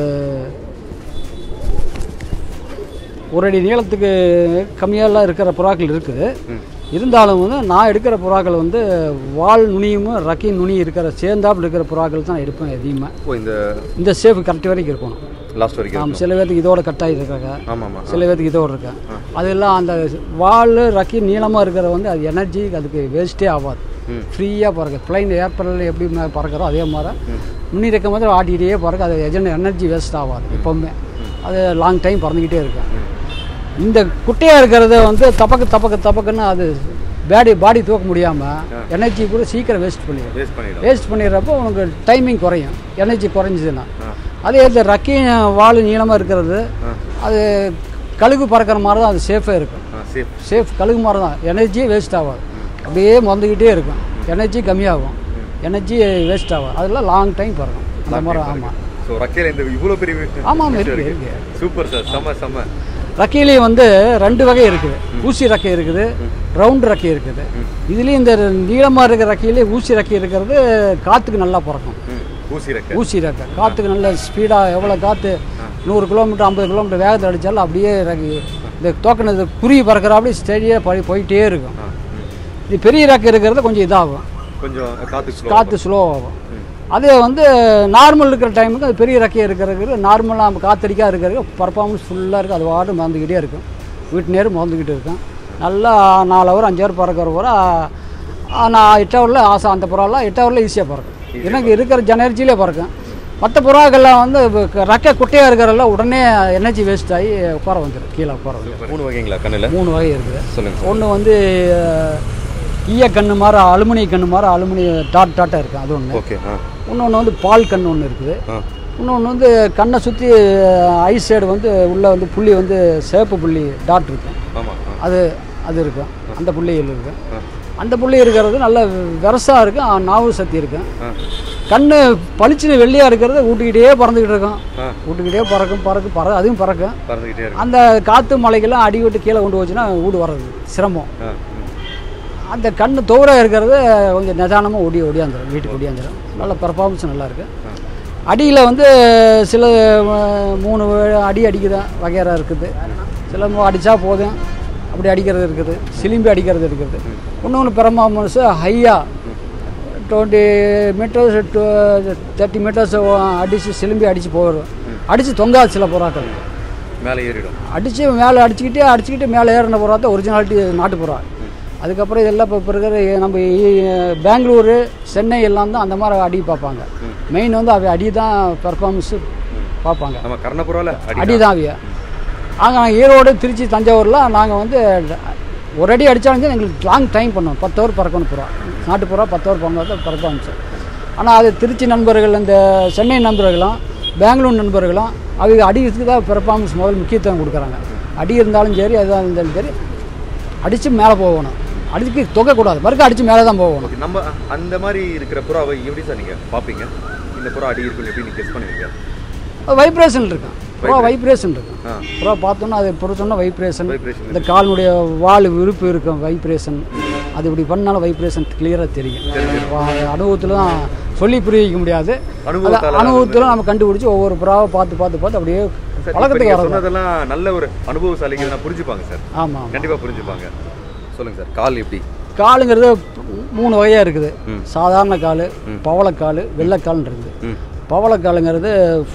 ஒரு அடி நீளத்துக்கு கம்மியாலாம் இருக்கிற புறாக்கள் இருக்குது இருந்தாலும் வந்து நான் எடுக்கிற புறாக்கள் வந்து வால் நுனியும் ரக்கி நுனி இருக்கிற சேர்ந்தாப்புல இருக்கிற புறாக்கள் தான் எடுப்பேன் அதிகமாக ஓ இந்த இந்த சேஃப் கரெக்ட் வரைக்கும் இருக்கணும் லாஸ்ட் வரைக்கும் ஆமாம் சில பேர்த்துக்கு இதோட கட் ஆகிருக்காங்க ஆமா ஆமா சில பேர்த்துக்கு இதோட இருக்கு அதெல்லாம் அந்த வால் ரக்கி நீளமாக இருக்கிற வந்து அது எனர்ஜி அதுக்கு வேஸ்ட்டே ஆகாது ம். ஃப்ரீயாக பறக்க பிளைன் ஏர்பரில் எப்படி மே- பறக்கிறோ அதே மாதிரி முன்னி இருக்க மாதிரி ஆட்டிகிட்டே பறக்க அது எஜன் எனர்ஜி வேஸ்ட் ஆகாது எப்போவுமே அது லாங் டைம் பறந்துக்கிட்டே இருக்கும் இந்த குட்டையாக இருக்கிறத வந்து தப்பக்கு தப்பக்கு தப்பக்குன்னு அது பாடி பாடி தூக்க முடியாமல் எனர்ஜி கூட சீக்கிரம் வேஸ்ட் பண்ணிடும் வேஸ்ட் பண்ணிடும் வேஸ்ட் பண்ணிடுறப்போ உனக்கு டைமிங் குறையும் எனர்ஜி குறைஞ்சிதுன்னா அதே இந்த ரக்கையும் வால் நீளமாக இருக்கிறது அது கழுகு பறக்கிற மாதிரி தான் அது சேஃபாக இருக்கும் ஆ சேஃப் சேஃப் கழுகு மாதிரி தான் எனர்ஜியே வேஸ்ட் ஆகாது அப்படியே மறந்துக்கிட்டே இருக்கும் எனர்ஜி கம்மியாகும் எனர்ஜி வேஸ்ட் ஆகும் அதெல்லாம் லாங் டைம் பறக்கும் அந்த மாதிரி ஆமாம் ஸோ ரக்கையில் இந்த இவ்வளோ பெரிய ஆமாம் ஆமாம் இருக்கு இருக்கு சூப்பர் சார் செம்ம செம்ம ரக்கையிலேயே வந்து ரெண்டு வகை இருக்குது ஊசி ரக்கை இருக்குது ரவுண்ட் ரக்கை இருக்குது இதுலேயும் இந்த நீளமாக இருக்கிற ரக்கையிலே ஊசி ரக்கை இருக்கிறது காற்றுக்கு நல்லா பறக்கும் ம் ஊசி ரக்கை ஊசி ரக்கை காற்றுக்கு நல்ல ஸ்பீடாக எவ்வளோ காற்று நூறு கிலோமீட்டர் ஐம்பது கிலோமீட்டர் வேகத்தில் அடித்தாலும் அப்படியே ரக்கை இந்த தோக்கினது குருவி பறக்கிற அப்படியே ஸ்டெடியாக போய் போயிட்டே இருக்கும் ஆ ம். இது பெரிய ரக்கை இருக்கிறது கொஞ்சம் இதாகும் கொஞ்சம் காற்று ஸ்லோ காற்று ஸ்லோ ஆகும் அது வந்து நார்மல் இருக்கிற டைமுக்கு அது பெரிய ரெக்கையாக இருக்கிறதுக்கு நார்மலாக நம்ம காற்றடிக்காக இருக்கிறதுக்கு பர்ஃபார்மன்ஸ் ஃபுல்லாக இருக்கும் அது வாட்டு மறந்துக்கிட்டே இருக்கும் வீட்டு நேரம் மறந்துக்கிட்டு இருக்கும் நல்லா நாலு ஹவர் அஞ்சு ஹவர் பறக்கிற பூரா ஆ, நான் எட்டு ஹவரில் ஆசை அந்த புறாலாம் எட்டு ஹவரில் ஈஸியாக பறக்கும் எனக்கு இருக்கிற ஜெனர்ஜிலே பறக்கும் மற்ற புறாக்கள்லாம் வந்து இப்ப ரெக்கை குட்டையாக இருக்கிறதெல்லாம் உடனே எனர்ஜி வேஸ்ட் ஆகி உட்கார வந்துடும் கீழே உட்கார வந்துடும் மூணு வகைங்களா கண்ணில் மூணு வகை இருக்குது சொல்லுங்க ஒன்று வந்து அஹ், ஈய கண்ணு மாதிரி அலுமினிய கண்ணு மாதிரி அலுமினிய டாட் டாட்டாக இருக்குது அது ஒன்று ஓகே ஆ இன்னொன்று வந்து பால் கண்ணு ஒன்று இருக்குது ஆ இன்னொன்று வந்து கண்ணை சுற்றி ஐ சைடு வந்து உள்ளே வந்து புள்ளி வந்து சேப்பு புள்ளி டாட் இருக்கும் ஆமாம் ஆ அது அது இருக்கும் அந்த புள்ளிகள் இருக்கும் அந்த புள்ளி இருக்கிறது நல்ல வெரசாக இருக்கும் நாவு சக்தி இருக்கும் ஆ கண்ணு பளிச்சுன்னு வெள்ளையாக இருக்கிறது வீட்டுக்கிட்டே பறந்துக்கிட்டு இருக்கும் ஆ. வீட்டுக்கிட்டே பறக்கும் பறக்கும் பற அதுவும் பறக்கும் பறந்துக்கிட்டே இருக்கு அந்த காற்று மலைக்கெல்லாம் அடி விட்டு கீழே கொண்டு போச்சுன்னா வீடு வர்றது சிரமம் ஆ, ம். அந்த கண்ணு தூர இருக்கிறது கொஞ்சம் நிதானமாக ஓடி ஓடியாந்துடும் வீட்டுக்கு ஓடியாந்துடும் நல்ல பெர்ஃபார்மன்ஸ் நல்லா இருக்கு அடியில் வந்து சில அஹ், மூணு அடி அடிக்கிற வகையறா இருக்குது சில அடித்தா போதும் அப்படி அடிக்கிறது இருக்குது சிலிம்பி அடிக்கிறது இருக்குது இன்னொன்று பெர்ஃபார்மன்ஸ் ஹையாக டுவெண்ட்டி மீட்டர்ஸ் தேர்ட்டி மீட்டர்ஸ் அடித்து சிலிம்பி அடித்து போயிடும் அடித்து தொங்காது சில புறாக்கள் மேலே ஏறிடும் அடித்து மேலே அடிச்சுக்கிட்டே அடிச்சுக்கிட்டு மேலே ஏறின புறா தான் ஒரிஜினாலிட்டி நாட்டு புறா அதுக்கப்புறம் இதெல்லாம் இப்போ இப்போ இருக்கிற நம்ம இ- பெங்களூரு சென்னை எல்லாம் தான் அந்த மாதிரி அடி பார்ப்பாங்க மெயின் வந்து அவ அடி தான் பெர்ஃபார்மன்ஸு பார்ப்பாங்க நம்ம கர்ணபுராவில் அடி அடி தான் அவிய நாங்கள் நாங்கள் ஈரோடு திருச்சி தஞ்சாவூர்லாம் நாங்கள் வந்து ஒரு அடி அடித்தாலும் சரி எங்களுக்கு லாங் டைம் பண்ணோம் பத்து ஹவர் பறக்கணும் புறா நாட்டு புறா பத்து ஹவர் பறந்தால் தான் பர்ஃபார்மன்ஸ் ஆனால் அது திருச்சி நண்பர்கள் இந்த சென்னை நண்பர்களும் பெங்களூர் நண்பர்களும் அவங்க அடிக்கிறதுக்கு தான் பெர்ஃபார்மன்ஸ் முதல் முக்கியத்துவம் கொடுக்குறாங்க அடி இருந்தாலும் சரி எதாக இருந்தாலும் சரி அடித்து மேலே போகணும் அடிச்சு தொகக்கூடாது மறுக்க அடித்து மேலே தான் போகணும் Okay, நம்ம அந்த மாதிரி இருக்கிற புறாவை எப்படி சார் நீங்கள் பார்ப்பீங்க இந்த புறா அடி இருக்குன்னு எப்படி நீங்கள் கெஸ் பண்ணுவீங்க வைப்ரேஷன் இருக்கும் புறா வைப்ரேஷன் இருக்கும் ஆ புறா பார்த்தோன்னா அது பொறுத்தோன்னா வைப்ரேஷன் Vibration இந்த காலினுடைய வால் விருப்பு இருக்கும் வைப்ரேஷன் அது இப்படி பண்ணாலும் வைப்ரேஷன் கிளியராக தெரியும் அனுபவத்தில் தான் சொல்லி புரிய வைக்க முடியாது அனுபவத்தால அது அனுபவத்தில் நம்ம கண்டுபிடிச்சி ஒவ்வொரு புறாவை பார்த்து பார்த்து பார்த்து அப்படியே சார் இப்போ பழக்கத்துக்கு நீங்கள் வர்றது சொன்னதெல்லாம் நல்ல ஒரு அனுபவசாலிகள் நான் புரிஞ்சுப்பாங்க சார் ஆமாம் கண்டிப்பாக புரிஞ்சுப்பாங்க சொல்லுங்க சார் கால் எப்படி காலுங்கிறது மூணு வகையாக இருக்குது சாதாரண கால் பவளக்கால் வெள்ளைக்கால்னு இருக்குது ம் பவளக்காலுங்கிறது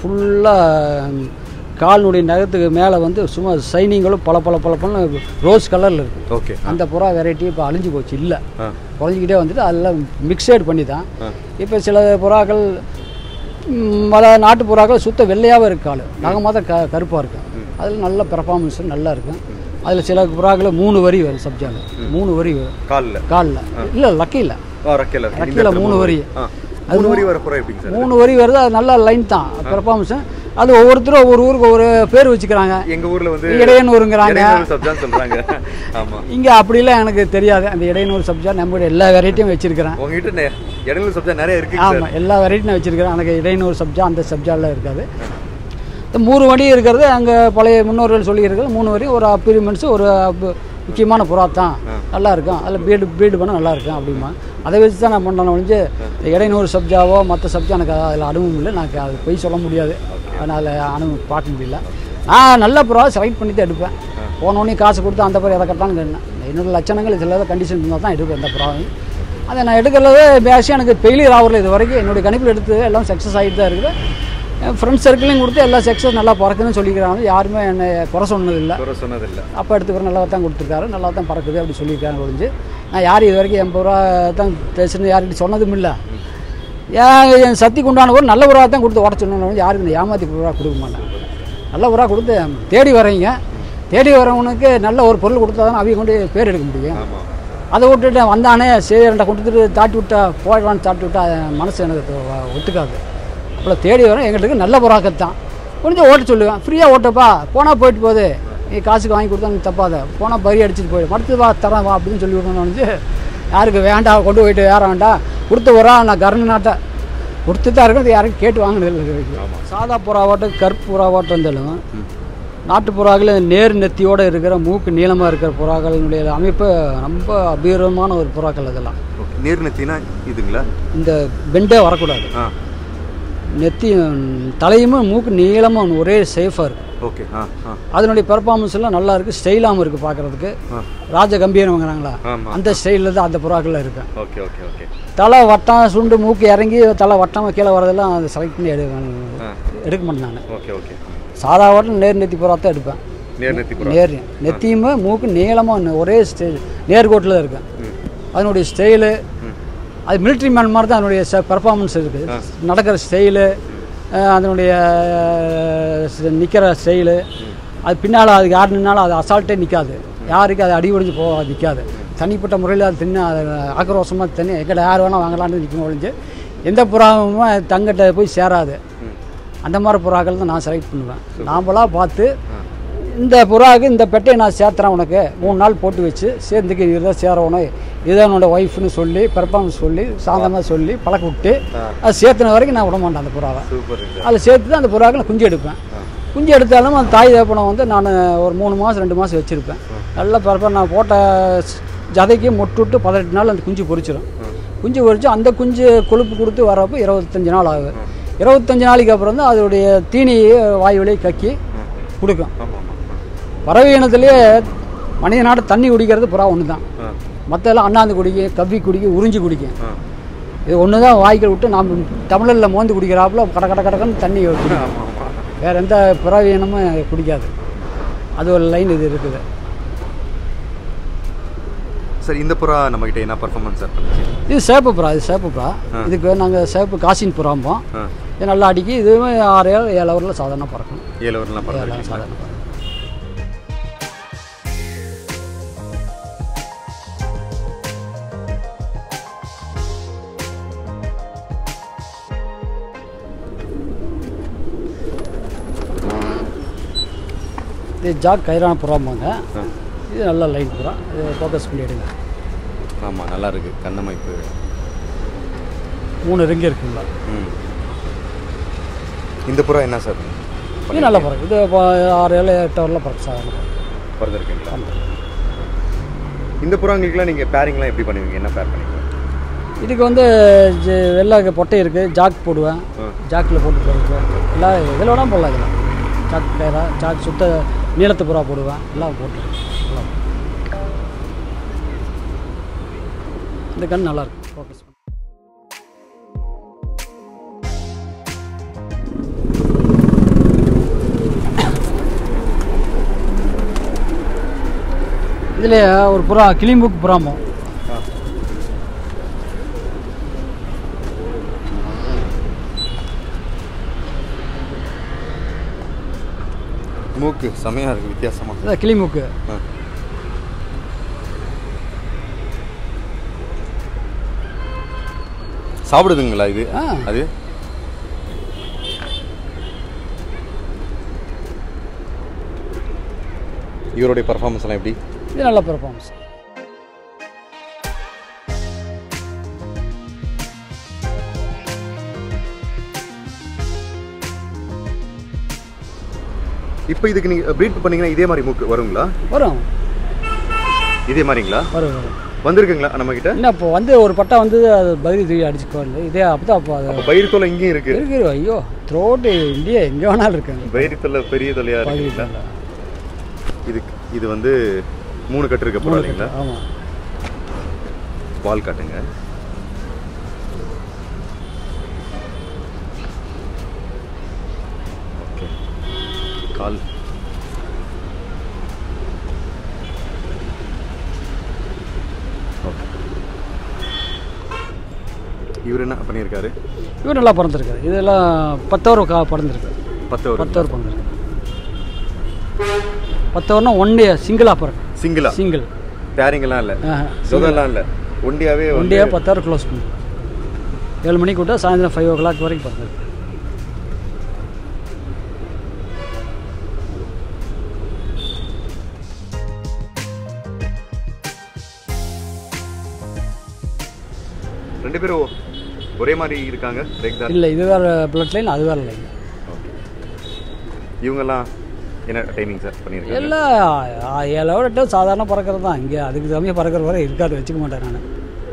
ஃபுல்லாக காலினுடைய நகத்துக்கு மேலே வந்து சும்மா சைனிங்களும் பல பல பல பல ரோஸ் கலரில் இருக்குது ஓகே அந்த புறா வெரைட்டி இப்போ அழிஞ்சு போச்சு இல்லை ஆ குறைஞ்சிக்கிட்டே வந்துட்டு அதெல்லாம் மிக்சட் பண்ணி தான் ஆ. இப்போ சில புறாக்கள் ம், பல நாட்டு புறாக்கள் சுத்த வெள்ளையாகவே இருக்கு கால் நகமாக தான் க கருப்பாக இருக்கும் அதில் நல்ல பெர்ஃபார்மன்ஸ் நல்லா இருக்கும் அதில் சில புறாக்கள் மூணு வரி வரும் சப்ஜெக்ட் மூணு வரி வரும் காலில் காலில் இல்லை லக்கியில் ஆ ரக்கையில் ரக்கையில் மூணு வரி ஆ மூணு வரி வர புறா எப்படிங்க சார் மூணு வரி வருது அது நல்ல லைன் தான் பெர்ஃபார்மன்ஸ் அது ஒவ்வொருத்தரும் ஒவ்வொரு ஊருக்கு ஒரு பேர் வச்சுக்கிறாங்க எங்க ஊர்ல வந்து இடையனூருங்கிறாங்க இடையனூர் சப்ஜான்னு சொல்றாங்க ஆமா இங்கே அப்படிலாம் எனக்கு தெரியாது அந்த இடையனூர் சப்ஜெக்ட் நம்மளுடைய எல்லா வெரைட்டியும் வச்சுருக்கிறேன் உங்ககிட்ட நெ- இடையனூர் சப்ஜா நிறைய இருக்குங்க சார் ஆமாம் எல்லா வெரைட்டியும் நான் வச்சுருக்கிறேன் எனக்கு இடைநூறு சப்ஜா அந்த சப்ஜாலாம் இருக்காது இந்த மூணு வடி இருக்கிறது அங்கே பழைய முன்னோர்கள் சொல்லியிருக்கிறது மூணு வரி ஒரு அப்பிரிமெண்ட்ஸு ஒரு அப்- முக்கியமான புறா தான் நல்லா இருக்கும் அதில் பீடு பீடு பண்ணால் நல்லா இருக்கும் அப்படிமா அதை வச்சு தான் நான் பண்ணேன் ஒழிஞ்சு இந்த இடைநூறு சப்ஜாவோ மற்ற சப்ஜா எனக்கு அதில் அனுபவம் இல்லை எனக்கு அது போய் சொல்ல முடியாது அதனால் அனுபவம் பார்க்க முடியல நான் நல்ல புறா செலக்ட் பண்ணி தான் எடுப்பேன் போனோடனே காசு கொடுத்து அந்த புறா எதை கட்டான்னு கேட்டேன் என்னோட லட்சணங்கள் இதில் ஏதாவது கண்டிஷன் இருந்தால் தான் எடுப்பேன் இந்த புறாவையும் அதை நான் எடுக்கிறது பேசி எனக்கு ஃபெயிலியர் ஆகல இது வரைக்கும் என்னுடைய கணிப்பில் எடுத்து எல்லாம் சக்ஸஸ் ஆகிட்டு தான் இருக்குது என் ஃப்ரெண்ட்ஸ் சர்க்கிளையும் கொடுத்து எல்லா சக்ஸஸ் நல்லா பறக்குதுன்னு சொல்லிக்கிறாங்க யாருமே என்னை குறை சொன்னதில்லை குறை சொன்னதில்லை அப்பா எடுத்துக்கிற நல்லா தான் கொடுத்துருக்காரு நல்லா தான் பறக்குது அப்படி சொல்லியிருக்காங்க ஒழிஞ்சு நான் யார் இது வரைக்கும் எண்பது ரூபா தான் பேசுன்னு யார்கிட்ட சொன்னதும் இல்லை ஏன் என் சக்திக்கு உண்டான ஒரு நல்ல உரா தான் கொடுத்து உடச்சிடணும் யாருக்கு இந்த ஏமாத்தி உரா கொடுக்க மாட்டேன் நல்ல உரா கொடுத்து தேடி வரீங்க தேடி வரவனுக்கு நல்ல ஒரு பொருள் கொடுத்தா தான் அவங்க கொண்டு பேர் எடுக்க முடியும் ஆமா அதை விட்டுட்டு வந்தானே சரி ரெண்டை கொடுத்துட்டு தாட்டி விட்டா போயிடுவான்னு தாட்டி விட்டா என் மனசு எனக்கு ஒ- ஒத்துக்காது அவ்வளோ தேடி வரேன் எங்களுக்கு நல்ல புறாக்கத்து தான் கொஞ்சம் ஓட்ட சொல்லுவேன் ஃப்ரீயாக ஓட்டப்பா போனால் போயிட்டு போகுது நீ காசுக்கு வாங்கி கொடுத்தா நீ தப்பாத போனால் பறி அடிச்சுட்டு போயிடு மடுத்து வா தரேன் வா அப்படின்னு சொல்லி விடணும்னு வந்து யாருக்கு வேண்டாம் கொண்டு போயிட்டு வேற வேண்டாம் கொடுத்து வரா நான் கருண் நாட்டை கொடுத்து தான் இருக்கிறது யாரும் கேட்டு வாங்கினது இல்லை இது வரைக்கும். சாதா புறாவாட்டம் கருப்பு புறாவாட்டம் இருந்தாலும் நாட்டு புறாக்கள் நேர் நெத்தியோடு இருக்கிற மூக்கு நீளமாக இருக்கிற புறாக்களினுடைய அமைப்பு ரொம்ப அபீரமான ஒரு புறாக்கள் அதெல்லாம் ஓகே நீர் நெத்தினா இதுங்களா இந்த பெண்டே வரக்கூடாது ஆ நெத்தி ம், தலையுமே மூக்கு நீளமாக ஒரே சேஃபாக இருக்குது ஓகே ஆ ஆ அதனுடைய பெர்ஃபார்மன்ஸ் எல்லாம் நல்லா இருக்குது ஸ்டைலாகவும் இருக்குது பார்க்குறதுக்கு ஆ. ராஜ கம்பீரங்கிறாங்களா ஆமா. அந்த ஸ்டைலில் தான் அந்த புறாக்கள் இருக்கு ஓகே ஓகே ஓகே தலை வட்டம் சுண்டு மூக்கு இறங்கி தலை வட்டமாக கீழே வரதெல்லாம் அதை செலக்ட் பண்ணி எடு ஆ எடுக்க மாட்டேன் நான் ஓகே ஓகே சாதா வட்டம் நேர் நெத்தி புறா தான் எடுப்பேன் நேர் நெத்தி புறா நேர் நெத்தியுமே மூக்கு நீளமாக ஒரே ஸ்டைல் நேர்கோட்டில் தான் இருக்கும் அதனுடைய ஸ்டைலு அது மிலிட்ரி மேன் மாதிரி தான் அதனுடைய பெர்ஃபார்மன்ஸ் இருக்குது நடக்கிற ஸ்டைலு அதனுடைய நிற்கிற ஸ்டைலு அது பின்னால் அதுக்கு யார் நின்னாலும் அது அசால்ட்டே நிற்காது யாருக்கு அது அடி ஒடிஞ்சு போக நிற்காது தனிப்பட்ட முறையில் அது தின்னு அது ஆக்ரோஷமாக தண்ணி எங்கிட்ட யார் வேணால் வாங்கலான்னு நிற்கும் ஒழிஞ்சு எந்த புறாவுமே தங்கிட்ட போய் சேராது அந்த மாதிரி புறாக்கள் தான் நான் செலக்ட் பண்ணுவேன் நாம்பளாக பார்த்து இந்த புறாவுக்கு இந்த பெட்டையை நான் சேர்த்துறேன் உனக்கு மூணு நாள் போட்டு வச்சு சேர்ந்துக்கு இதுதான் சேரணும் இதுதான் என்னோட ஒய்ஃப்னு சொல்லி பெர்ஃபார்மன்ஸ் சொல்லி சாந்தமாக சொல்லி பழக்க விட்டு அது சேர்த்துன வரைக்கும் நான் விட மாட்டேன் அந்த புறாவை சூப்பர் சார் அதில் சேர்த்து தான் அந்த புறாவுக்கு நான் குஞ்சு எடுப்பேன் குஞ்சு எடுத்தாலும் அந்த தாய் தேப்பனம் வந்து நான் ஒரு மூணு மாதம் ரெண்டு மாதம் வச்சுருப்பேன் நல்லா பரப்ப நான் போட்ட ஸ்- ஜதைக்கு மொட்டு விட்டு பதினெட்டு நாள் அந்த குஞ்சு பொரிச்சிடும் குஞ்சு பொரிச்சு அந்த குஞ்சு கொழுப்பு கொடுத்து வரப்போ இருபத்தஞ்சி நாள் ஆகுது இருபத்தஞ்சி நாளைக்கு அப்புறம் தான் அதோடைய தீனியை வாய் வழியை கக்கி கொடுக்கும் ஆமாம் ஆமாம் பறவை இனத்திலேயே மனித நாடு தண்ணி குடிக்கிறது புறா ஒன்று தான் ஆ மற்றெல்லாம் அண்ணாந்து குடிக்கும் கவ்வி குடிக்கும் உறிஞ்சி குடிக்கும் ஆ இது ஒன்று தான் வாய்க்கள் விட்டு நாம் தமிழில் மோந்து குடிக்கிறாப்புல கட கட கடக்கன்னு தண்ணி குடிக்கும் ஆமாம் ஆமாம் வேறு எந்த பிறவி இனமும் குடிக்காது அது ஒரு லைன் இது இருக்குது சார் இந்த புறா நம்மக்கிட்ட என்ன பர்ஃபார்மன்ஸ் சார் பண்ணுச்சு இது சேப்பு புறா இது சேப்பு புறா இதுக்கு நாங்கள் சேப்பு காசின் புறாம்போம் ஆ இது நல்லா அடிக்கி இதுவுமே ஆறு ஏழு ஏழு ஹவரில் சாதாரண பறக்கும் ஏழு வரலாம் ஏழு பரவாயில்ல சாதாரண பறக்கும் இது ஜாக் கயிறான புறாம்பாங்க ஆ இது நல்ல லைன் புறா இது ஃபோக்கஸ் பண்ணி எடுங்க ஆமாம் நல்லா இருக்கு கண்ணமைப்பு மூணு ரிங்கு இருக்குங்களா ம் இந்த புறா என்ன சார் இது நல்லா பறக்கும் இது இப்போ ஆறு ஏழு எட்டு ஹவரில் பறக்கும் சாதாரண பறக்கும். பிறந்திருக்கீங்களா இந்த புறாங்களுக்குலாம் நீங்கள் பேரிங்லாம் எப்படி பண்ணுவீங்க என்ன பேர் பண்ணுவீங்க இதுக்கு வந்து ஜ- வெள்ளை பொட்டை இருக்குது ஜாக் போடுவேன் ஆ. ஜாக்கில் போட்டு போடுறது எல்லாம் இதில் வேணால் போடலாம் இதில் ஜாக் டயரா ஜாக் சுத்த நீளத்து புறா போடுவேன் எல்லாம் போட்டு எல்லாம். இந்த கண் நல்லாயிருக்கு ஃபோக்கஸ் பண்ணி இதில் ஒரு புறா கிளிம்புக் புறாமோ மூக்கு செமையாக இருக்குது வித்தியாசமாக இதான் கிளிமுக்கு ஆ சாப்பிடுதுங்களா இது ஆ. அது இவருடைய பர்ஃபார்மன்ஸ் எல்லாம் எப்படி இது நல்ல பெர்ஃபார்மன்ஸ் இப்போ இதுக்கு நீங்கள் ப்ரீட் பண்ணீங்கன்னா இதே மாதிரி மூக்கு வருங்களா வரும் இதே மாதிரிங்களா வரும் வரும் வந்திருக்குங்களா நம்ம கிட்ட என்ன இப்போ வந்து ஒரு பட்டா வந்து அது பகுதி தூக்கி அடிச்சுக்கோங்க இதே அப்போ தான் அப்போ அது அப்போ பயிர் தொலை இங்கேயும் இருக்கு இருக்கு ஐயோ த்ரோட்டு இந்தியா எங்கே வேணாலும் இருக்குங்க பயிர் தொல்லை பெரிய தொல்லையா பகுதி இருக்குங்களா இது இது வந்து மூணு கட்டு இருக்க போகிறோம் இல்லைங்களா ஆமாம் வால் காட்டுங்க ஓகே கால் ஓகே இவர் என்ன பண்ணியிருக்காரு இவர் நல்லா பிறந்திருக்காரு இதெல்லாம் பத்தோர் கா பிறந்திருக்கு பத்து ஒரு பத்தோர் பிறந்திருக்கு பத்தோர்னா ஒன் டே சிங்கிளாக பிறக்கும் சிங்கிளா சிங்கிள் பேரிங்கெல்லாம் இல்லை சுகம்லாம் இல்லை ஒண்டியாவே ஒன் வந்து டே பத்தாயிரம் க்ளோஸ் பண்ணி ஏழு மணிக்கு விட்டா சாயந்தரம் ஃபைவ் ஓ கிளாக் வரைக்கும் பிறந்திருக்கு ரெண்டு பேரும் ஒரே மாதிரி இருக்காங்க பிரேக் தான் இல்லை இது வேறு பிளட் லைன் அது வேறு லைன் ஓகே இவங்கெல்லாம் என்ன டைமிங் சார் பண்ணியிருக்காங்க எல்லாம் ஆ, ஏழு ஹவர் எட்டு சாதாரண பறக்கிறது தான் இங்கே அதுக்கு தம்பியாக பறக்கிற வரை இருக்காது வச்சுக்க மாட்டேன் நான்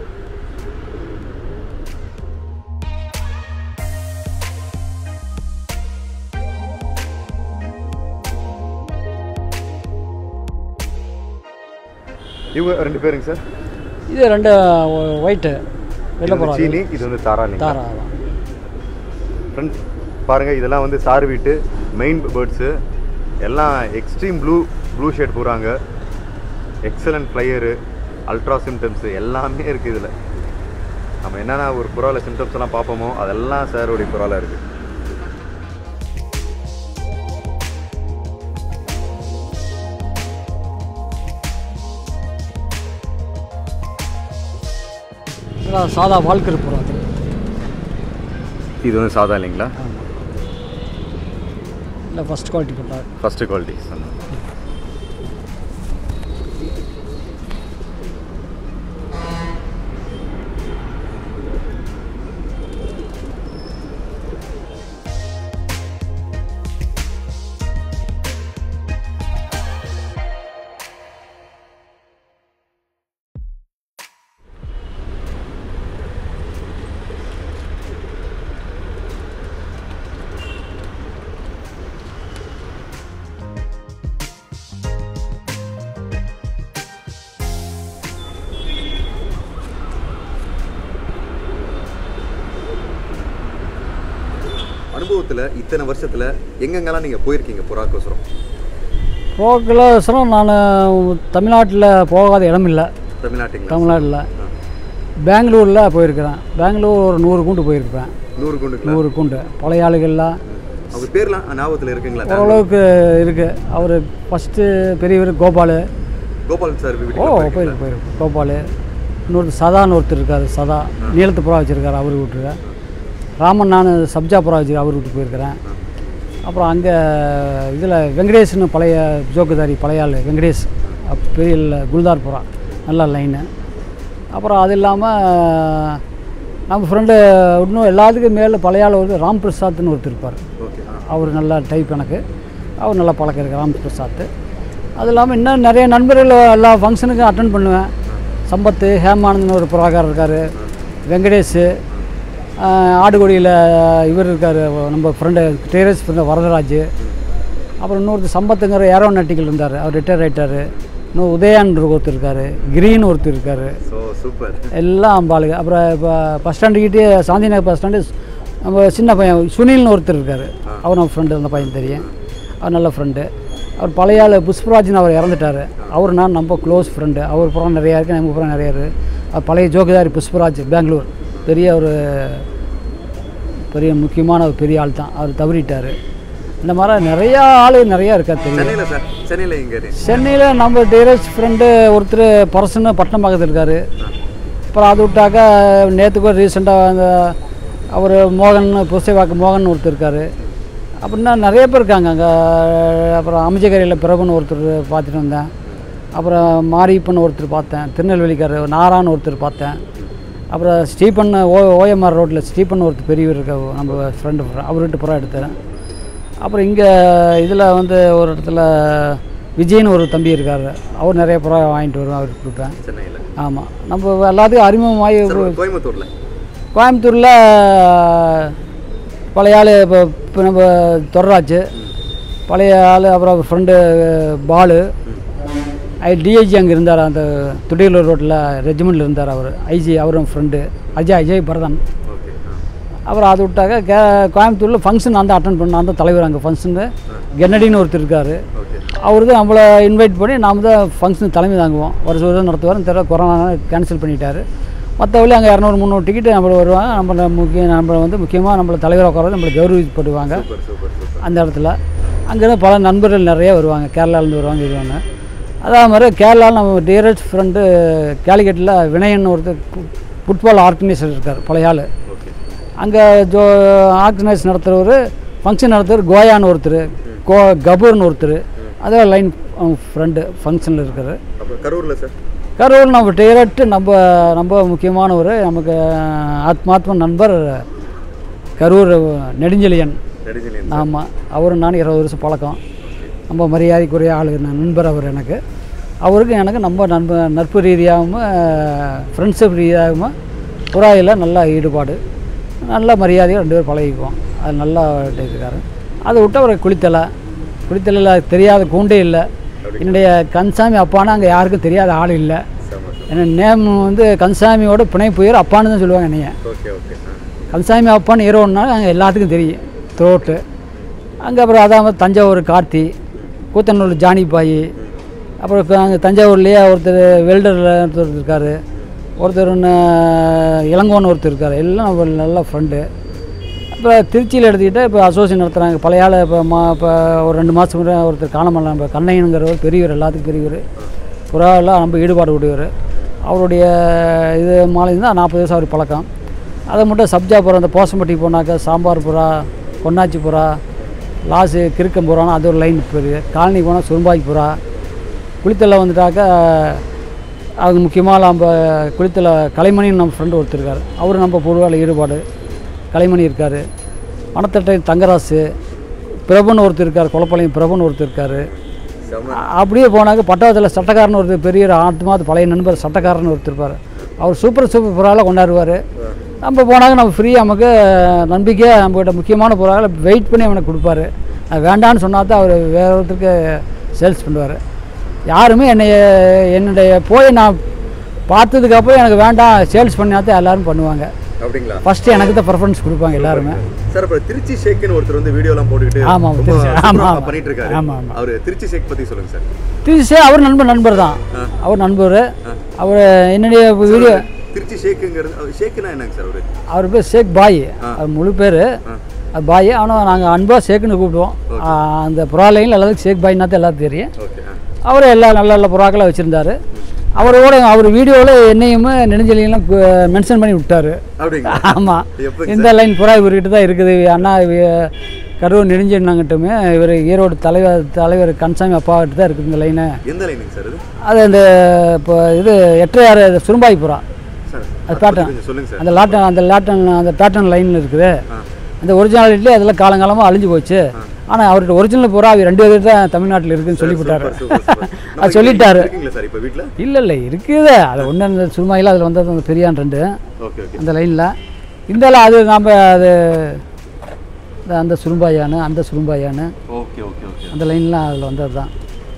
இவங்க ரெண்டு பேருங்க சார் இது ரெண்டு ஒயிட்டு வெளில இது வந்து போகிறாங்க சீனி இது வந்து தாரா இல்லைங்களா தாரா ஆமாம் ஃப்ரெண்ட்ஸ் பாருங்கள் இதெல்லாம் வந்து சார் வீட்டு மெயின் பேர்ட்ஸு எல்லாம் எக்ஸ்ட்ரீம் ப்ளூ ப்ளூ ஷேட் போகிறாங்க எக்ஸலண்ட் ஃப்ளையரு அல்ட்ரா சிம்டம்ஸு எல்லாமே இருக்குது இதில் நம்ம என்னென்ன ஒரு புறாவில் சிம்டம்ஸ் எல்லாம் பார்ப்போமோ அதெல்லாம் சாரோடைய புறாவில் இருக்குது இதெல்லாம் சாதா வாழ்க்கை போகிறோம் அது இது வந்து சாதா இல்லைங்களா ஆமாம் இல்லை ஃபஸ்ட் குவாலிட்டி போட்டால் ஃபஸ்ட்டு குவாலிட்டி சொன்னேன் அனுபவத்தில் இத்தனை வருஷத்தில் எங்கெங்கெல்லாம் நீங்கள் போயிருக்கீங்க புறாக்கோசரம் ப்ரோக்கலோசரம் நான் தமிழ்நாட்டில் போகாத இடம் இல்லை தமிழ்நாட்டுங்களா தமிழ்நாட்டில் பெங்களூரில் போயிருக்கிறேன் பெங்களூர் ஒரு நூறு கூண்டு போயிருப்பேன் நூறு குண்டுங்களா நூறு கூண்டு பழைய ஆளுகள்லாம் அவங்க பேர்லாம் ஞாபகத்தில் இருக்குங்களா ஓரளவுக்கு இருக்குது அவர் ஃபஸ்ட்டு பெரியவர் கோபால் கோபால் சார் ஓ வீட்டுக்கு போயிருக்கு போயிருக்கு கோபால் இன்னொரு சதான்னு ஒருத்தர் இருக்கார் சதா நீளத்து புறா வச்சுருக்காரு அவர் வீட்டுக்கு ராமன் நான் சப்ஜா புறா வச்சு அவர் வீட்டுக்கு போயிருக்கிறேன் அப்புறம் அங்கே இதில் வெங்கடேஷ்னு பழைய ஜோக்குதாரி பழைய ஆள் வெங்கடேஷ் அப் பெரிய ல- குல்தார் புறா நல்ல லைனு அப்புறம் அது இல்லாமல் நம்ம ஃப்ரெண்டு இன்னும் எல்லாத்துக்கும் மேலே பழைய ஆள் வந்து ராம் பிரசாத்னு ஒருத்தர் இருப்பார் ஓகே ஆ அவர் நல்ல டைப் எனக்கு அவர் நல்லா பழக்கம் இருக்கு ராம் பிரசாத் அது இல்லாமல் இன்னும் நிறைய நண்பர்கள் எல்லா ஃபங்க்ஷனுக்கும் அட்டன் பண்ணுவேன் சம்பத்து ஹேமானந்தன் ஒரு புறாக்காரர் இருக்கார் வெங்கடேஷ் ஆடுகொடியில் இவர் இருக்கார் நம்ம ஃப்ரெண்டு டேரஸ் ஃப்ரெண்டு வரதராஜ் அப்புறம் இன்னொருத்தர் சம்பத்துங்கிற ஏரோநாட்டிக்கல் இருந்தார் அவர் ரிட்டையர் ஆகிட்டார் இன்னும் உதயான் ஒருத்தர் இருக்கார் கிரீன் ஒருத்தர் இருக்கார் ஸோ சூப்பர் எல்லாம் அம்பாளுங்க அப்புறம் இப்போ பஸ் ஸ்டாண்டுக்கிட்டே சாந்திநகர் பஸ் ஸ்டாண்டு நம்ம சின்ன பையன் சுனில்னு ஒருத்தர் இருக்கார் அவர் நம்ம ஃப்ரெண்டு அந்த பையன் தெரியும் அவர் நல்ல ஃப்ரெண்டு அவர் பழைய ஆள் புஷ்பராஜ்னு அவர் இறந்துட்டார் அவர் நான் நம்ம க்ளோஸ் ஃப்ரெண்டு அவர் புறம் நிறையா இருக்குது நம்ம புறம் நிறையா இருக்குது அவர் பழைய ஜோக்குதாரி புஷ்பராஜ் பெங்களூர் பெரிய ஒரு பெரிய முக்கியமான ஒரு பெரிய ஆள் தான் அவர் தவறிட்டார் இந்த மாதிரி நிறையா ஆள் நிறையா இருக்கா தெரியும் சென்னையில் சார் சென்னையில் எங்கே சென்னையில் நம்ம டீரஸ்ட் ஃப்ரெண்டு ஒருத்தர் பர்சனு பட்டம் பக்கத்தில் இருக்கார் அப்புறம் அது விட்டாக்கா நேற்று கூட ரீசெண்டாக அந்த அவர் மோகன் புசைவாக்கு மோகன் ஒருத்தர் இருக்கார் அப்படின்னா நிறைய பேர் இருக்காங்க அங்கே அப்புறம் அமைச்சகரையில் பிரபுன்னு ஒருத்தர் பார்த்துட்டு வந்தேன் அப்புறம் மாரியப்பன் ஒருத்தர் பார்த்தேன் திருநெல்வேலிக்காரர் நாரான்னு ஒருத்தர் பார்த்தேன் அப்புறம் ஸ்டீபன் ஓ ஓஎம்ஆர் ரோட்டில் ஸ்டீபன் ஒருத்தர் பெரியவர் இருக்க நம்ம ஃப்ரெண்டு அவர்கிட்ட புறா எடுத்தேன் அப்புறம் இங்கே இதில் வந்து ஒரு இடத்துல விஜய்னு ஒரு தம்பி இருக்கார் அவர் நிறைய புறா வாங்கிட்டு வருவேன் அவருக்கு கொடுப்பேன் சென்னையில் ஆமாம் நம்ம எல்லாத்துக்கும் அறிமுகமாகி சார் கோயம்புத்தூரில் கோயம்புத்தூரில் பழைய ஆள் இப்போ இப்போ நம்ம தொடராச்சு பழைய ஆள் அப்புறம் ஃப்ரெண்டு பாலு ஐ டிஐஜி அங்கே இருந்தார் அந்த துடியலூர் ரோட்டில் ரெஜிமெண்ட்டில் இருந்தார் அவர் ஐஜி அவரும் ஃப்ரெண்டு அஜய் அஜய் பரதன் ஓகே அப்புறம் அது விட்டாக்க கே கோயம்புத்தூரில் ஃபங்க்ஷன் நான் தான் அட்டன் பண்ண நான் தான் தலைவர் அங்கே ஃபங்க்ஷனு கென்னடின்னு ஒருத்தர் இருக்கார் ஓகே அவர் தான் நம்மளை இன்வைட் பண்ணி நாம் தான் ஃபங்க்ஷன் தலைமை தாங்குவோம் வருஷம் வருஷம் நடத்துவார் தெரியல கொரோனா கேன்சல் பண்ணிட்டாரு மற்றபடி அங்கே இரநூறு முந்நூறு டிக்கெட்டு நம்மள வருவாங்க நம்ம முக்கிய நம்மளை வந்து முக்கியமாக நம்மளை தலைவரை உட்கார நம்மளை கௌரவிப்படுவாங்க சூப்பர் சூப்பர் சூப்பர் அந்த இடத்துல அங்கேருந்து பல நண்பர்கள் நிறைய வருவாங்க கேரளாலேருந்து வருவாங்க வருவாங்க அதே மாதிரி கேரளாவில் நம்ம டியரஸ்ட் ஃப்ரெண்டு கேலிக்கட்டில் வினயன் ஒருத்தர் ஃபுட்பால் ஆர்கனைசர் இருக்கார் பழைய ஆள் ஓகே அங்கே ஜோ ஆர்கனைஸ் நடத்துகிறவர் ஃபங்க்ஷன் நடத்துகிறவர் கோயான்னு ஒருத்தர் கோ கபூர்னு ஒருத்தர் அதே லைன் ஃப்ரெண்டு ஃபங்க்ஷனில் இருக்கார் அப்புறம் கரூரில் சார் கரூர் நம்ம டேரக்ட் நம்ம ரொம்ப முக்கியமானவர் நமக்கு ஆத்மாத்ம நண்பர் கரூர் நெடுஞ்செழியன் நெடுஞ்செழியன் ஆமாம் அவரும் நானும் இருபது வருஷம் பழக்கம் ரொம்ப மரியாதைக்குரிய ஆளு ந- நண்பர் அவர் எனக்கு அவருக்கு எனக்கு நம்ம நண்ப நட்பு ரீதியாகவும் ஃப்ரெண்ட்ஷிப் ரீதியாகவும் புறாயில் நல்ல ஈடுபாடு நல்ல மரியாதையாக ரெண்டு பேரும் பழகிக்குவோம் அது நல்லா இருக்காரு அதை விட்டு அவர் குளித்தலை குளித்தலையில் தெரியாத கூண்டே இல்லை என்னுடைய கன்சாமி அப்பானா அங்கே யாருக்கும் தெரியாத ஆள் இல்லை சார் என்ன நேம் வந்து கன்சாமியோட பிணை புயர் அப்பான்னு தான் சொல்லுவாங்க என்னைய ஓகே ஓகே ஆ கல்சாமி அப்பான்னு ஈரோடுனா அங்கே எல்லாத்துக்கும் தெரியும் த்ரோட்டு அங்கே அப்புறம் அதான் தஞ்சாவூர் கார்த்தி கூத்தனூர் ஜானி பாய் அப்புறம் இப்போ அங்கே தஞ்சாவூர்லேயே ஒருத்தர் வெல்டரில் ஒருத்தர் இருக்கார் ஒருத்தர் ஒன்று இளங்கோன்னு ஒருத்தர் இருக்கார் எல்லாம் நம்ம நல்ல ஃப்ரெண்டு அப்புறம் திருச்சியில் எடுத்துக்கிட்டால் இப்போ அசோசியேஷன் நடத்துகிறாங்க பழைய ஆள் இப்போ மா இப்போ ஒரு ரெண்டு மாதம் முன்னாடி ஒருத்தர் காணமல்ல இப்போ கண்ணையனுங்கிறவர் பெரியவர் எல்லாத்துக்கும் பெரியவர் புறாவெல்லாம் ரொம்ப ஈடுபாடு உடையவர் அவருடைய இது மாலை தான் நாற்பது வருஷம் அவர் பழக்கம் அதை மட்டும் சப்ஜா புறா அந்த போசம்பட்டி போனாக்கா சாம்பார் புறா பொன்னாச்சி புறா லாஸு கிறுக்கம் புறான்னு அது ஒரு லைன் பெரிய காலனி போனால் சுரும்பாய் புறா குளித்தலை வந்துட்டாக்கா அது முக்கியமாக நம்ம குளித்தலை கலைமணின்னு நம்ம ஃப்ரெண்டு ஒருத்தர் இருக்கார் அவர் நம்ம பொருளால் ஈடுபாடு கலைமணி இருக்கார் மணத்தட்டை தங்கராசு பிரபுன்னு ஒருத்தர் இருக்கார் குளப்பாளையம் பிரபுன்னு ஒருத்தர் இருக்கார் செம அப்படியே போனாக்க பட்டாளத்தில் சட்டக்காரன் ஒருத்தர் பெரிய ஆத்மாவது பழைய நண்பர் சட்டக்காரன் ஒருத்தர் இருப்பார் அவர் சூப்பர் சூப்பர் புறாவில் கொண்டாடுவார் நம்ம போனாக்க நம்ம ஃப்ரீயாக நமக்கு நம்பிக்கையாக நம்மகிட்ட முக்கியமான புறாவில் வெயிட் பண்ணி அவனுக்கு கொடுப்பாரு அது வேண்டான்னு சொன்னா தான் அவர் வேற ஒருத்தருக்கு சேல்ஸ் பண்ணுவார் யாருமே என்னை என்னுடைய போய் நான் பார்த்ததுக்கப்புறம் எனக்கு வேண்டாம் சேல்ஸ் பண்ணா தான் எல்லோரும் பண்ணுவாங்க அப்படிங்களா ஃபஸ்ட்டு எனக்கு தான் ப்ரிஃபரன்ஸ் கொடுப்பாங்க எல்லாருமே சார் அப்புறம் திருச்சி ஷேக்னு ஒருத்தர் வந்து வீடியோலாம் போட்டுக்கிட்டு ஆமா, ரொம்ப திருச்சி. சூப்பரா ஆமா, ஆமா. பண்ணிட்டு இருக்காரு ஆமா, ஆமா. அவர் திருச்சி ஷேக் பத்தி சொல்லுங்க சார் திருச்சி அவர் நண்பர் நண்பர் தான் அவர் நண்பர் அவர் என்னுடைய வீடியோ திருச்சி ஷேக்குங்கிறது அவர் ஷேக்குனா என்னங்க சார் அவரு அவர் பேர் ஷேக் பாய் அவர் முழு பேர் அது பாய் ஆனால் நாங்கள் அன்பாக ஷேக்குன்னு கூப்பிடுவோம் ஆ, அந்த புறா லைனில் எல்லாத்துக்கும் ஷேக் பாய்னா தான் எல்லாத்துக்கும் தெரியும் ஓகே அவர் எல்லா நல்ல நல்ல புறாக்களை வச்சுருந்தாரு அவரோட அவர் வீடியோவில் என்னையும் நெடுஞ்செலியெல்லாம் மென்ஷன் பண்ணி விட்டாரு அப்படிங்களா ஆமாம் எப்போ இந்த லைன் புறா இவர்கிட்ட தான் இருக்குது அண்ணா இவ- கரூர் நெடுஞ்செண்ணாங்கிட்டுமே இவர் ஈரோடு தலைவர் தலைவர் கன்சாமி அப்பாக்கிட்ட தான் இருக்குது இந்த லைனு எந்த லைனுங்க சார் இது அது அந்த இப்போ இது எட்டையாறு சுரும்பாய் புறா சார் அது பேட்டர்ன் கொஞ்சம் சொல்லுங்க சார் அந்த லாட்டன் அந்த லாட்டன் அந்த பேட்டர்ன் லைனில் இருக்குது அந்த ஒரிஜினாலிட்டிலே அதெல்லாம் காலங்காலமாக அழிஞ்சு போச்சு ஆனால் அவர்கிட்ட ஒரிஜினல் புறா அவர் ரெண்டு பேர் தான் தமிழ்நாட்டில் இருக்குன்னு சொல்லிவிட்டாரு சூப்பர், சூப்பர். அது நம்ம சொல்லிட்டாரு இருக்கீங்களா சார் இப்போ வீட்டில் இல்லை இல்லை இருக்குது அது ஒன்று அந்த சுருமாயில் அதில் வந்தது அந்த பெரியான் ரெண்டு ஓகே ஓகே அந்த லைனில் இந்த அது நாம் அது இந்த அந்த சுரும்பாயானு அந்த சுரும்பாயானு ஓகே ஓகே ஓகே அந்த லைன்லாம் அதில் வந்தது தான்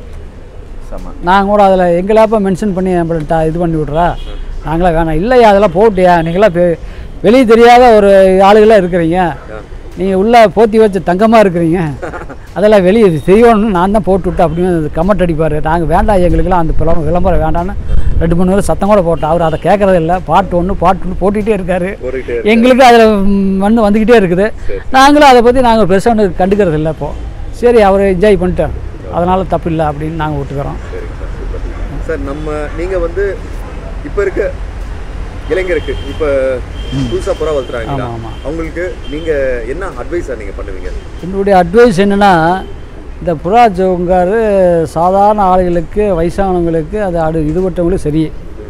செம்ம நான் கூட அதில் எங்களாப்பா மென்ஷன் பண்ணி நம்மள்ட்ட இது பண்ணி விட்றா நாங்களா வேணாம் இல்லையா அதெல்லாம் போட்டியா நீங்களாம் பெ- வெளியே தெரியாத ஒரு ஆளுகளாக இருக்கிறீங்க நீங்கள் உள்ளே போத்தி வச்ச தங்கமாக இருக்கிறீங்க அதெல்லாம் வெளியே செய்யணும்னு நான் தான் போட்டு விட்டேன் அப்படின்னு கமெண்ட் அடிப்பார் நாங்கள் வேண்டாம் எங்களுக்கெல்லாம் அந்த விளம்பரம் விளம்பரம் வேண்டான்னு ரெண்டு மூணு பேர் சத்தம் கூட போட்டோம் அவர் அதை கேட்கறது இல்லை பாட்டு ஒன்று பாட்டு ஒன்று போட்டுக்கிட்டே இருக்காரு போட்டுக்கிட்டே எங்களுக்கு அதில் மண் வந்துக்கிட்டே இருக்குது நாங்களும் அதை பற்றி நாங்கள் பெருசாக ஒன்று கண்டுக்கிறது இல்லை இப்போது சரி அவர் என்ஜாய் பண்ணிட்டோம் அதனால் தப்பு இல்லை அப்படின்னு நாங்கள் விட்டுக்கிறோம் சரிங்க சார் சூப்பர் சார் நம்ம நீங்கள் வந்து இப்போ இருக்க இளைஞருக்கு இப்போ புதுசாக புறா வளர்த்துறாங்களா ஆமா, ஆமா. அவங்களுக்கு நீங்கள் என்ன அட்வைஸாக நீங்கள் பண்ணுவீங்க என்னுடைய அட்வைஸ் என்னென்னா இந்த புறா ஜோங்காரு சாதாரண ஆளுகளுக்கு வயசானவங்களுக்கு அது அடு இதுபட்டவங்களுக்கு சரி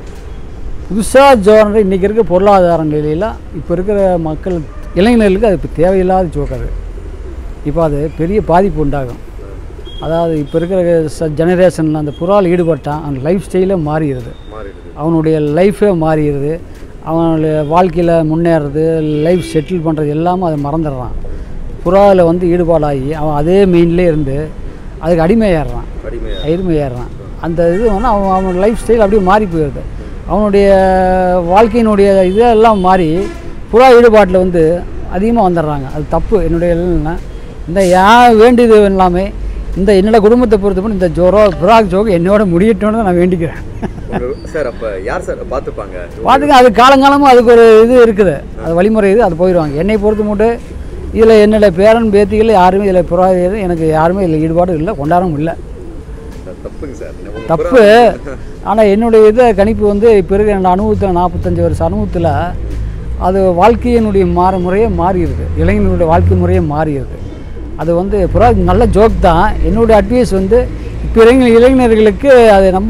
புதுசாக ஜோனர் இன்றைக்கி இருக்க பொருளாதார நிலையில் இப்போ இருக்கிற மக்கள் இளைஞர்களுக்கு அது இப்போ தேவையில்லாத ஜோக்காது இப்போ அது பெரிய பாதிப்பு உண்டாகும் அதாவது இப்போ இருக்கிற ச ஜெனரேஷனில் அந்த புறால் ஈடுபட்டான் அந்த லைஃப் ஸ்டைலே மாறிடுது மாறிடுது அவனுடைய லைஃபே மாறிடுது அவனுடைய வாழ்க்கையில் முன்னேறது லைஃப் செட்டில் பண்ணுறது எல்லாமே அதை மறந்துடுறான் புறாவில் வந்து ஈடுபாடாகி அவன் அதே மெயின்லேயே இருந்து அதுக்கு அடிமையாடுறான் அடிமையா அடிமையாடுறான் அந்த இது வந்து அவன் அவன் லைஃப் ஸ்டைல் அப்படியே மாறி போயிடுது அவனுடைய வாழ்க்கையினுடைய இதெல்லாம் மாறி புறா ஈடுபாட்டில் வந்து அதிகமாக வந்துடுறாங்க அது தப்பு என்னுடைய இல்லைன்னா இந்த ஏன் வேண்டியது எல்லாமே இந்த என்னோட குடும்பத்தை பொறுத்தவரை இந்த ஜோரோ புறாக் ஜோக்கு என்னோட முடியட்டும்னு தான் நான் வேண்டிக்கிறேன் உங்க- சார் அப்போ யார் சார் பார்த்துப்பாங்க பார்த்துக்க அது காலங்காலமாக அதுக்கு ஒரு இது இருக்குது அது வழிமுறை இது அது போயிடுவாங்க என்னை பொறுத்த மட்டும் இதில் என்னோட பேரன் பேத்திகள் யாருமே இதில் புறா இது எனக்கு யாருமே இதில் ஈடுபாடும் இல்லை கொண்டாடவும் இல்லை சார், தப்புங்க சார் உங்க தப்பு ஆனால் என்னுடைய இது கணிப்பு வந்து இப்போ இருக்கிற என்னோட அனுபவத்தில் நாற்பத்தஞ்சு வருஷம் அனுபவத்தில் அது வாழ்க்கையினுடைய மாற முறையே மாறிடுது இளைஞர்களுடைய வாழ்க்கை முறையே மாறிடுது அது வந்து புறா நல்ல ஜோக் தான் என்னுடைய அட்வைஸ் வந்து இப்போ இளைஞர் இளைஞர்களுக்கு அது ரொம்ப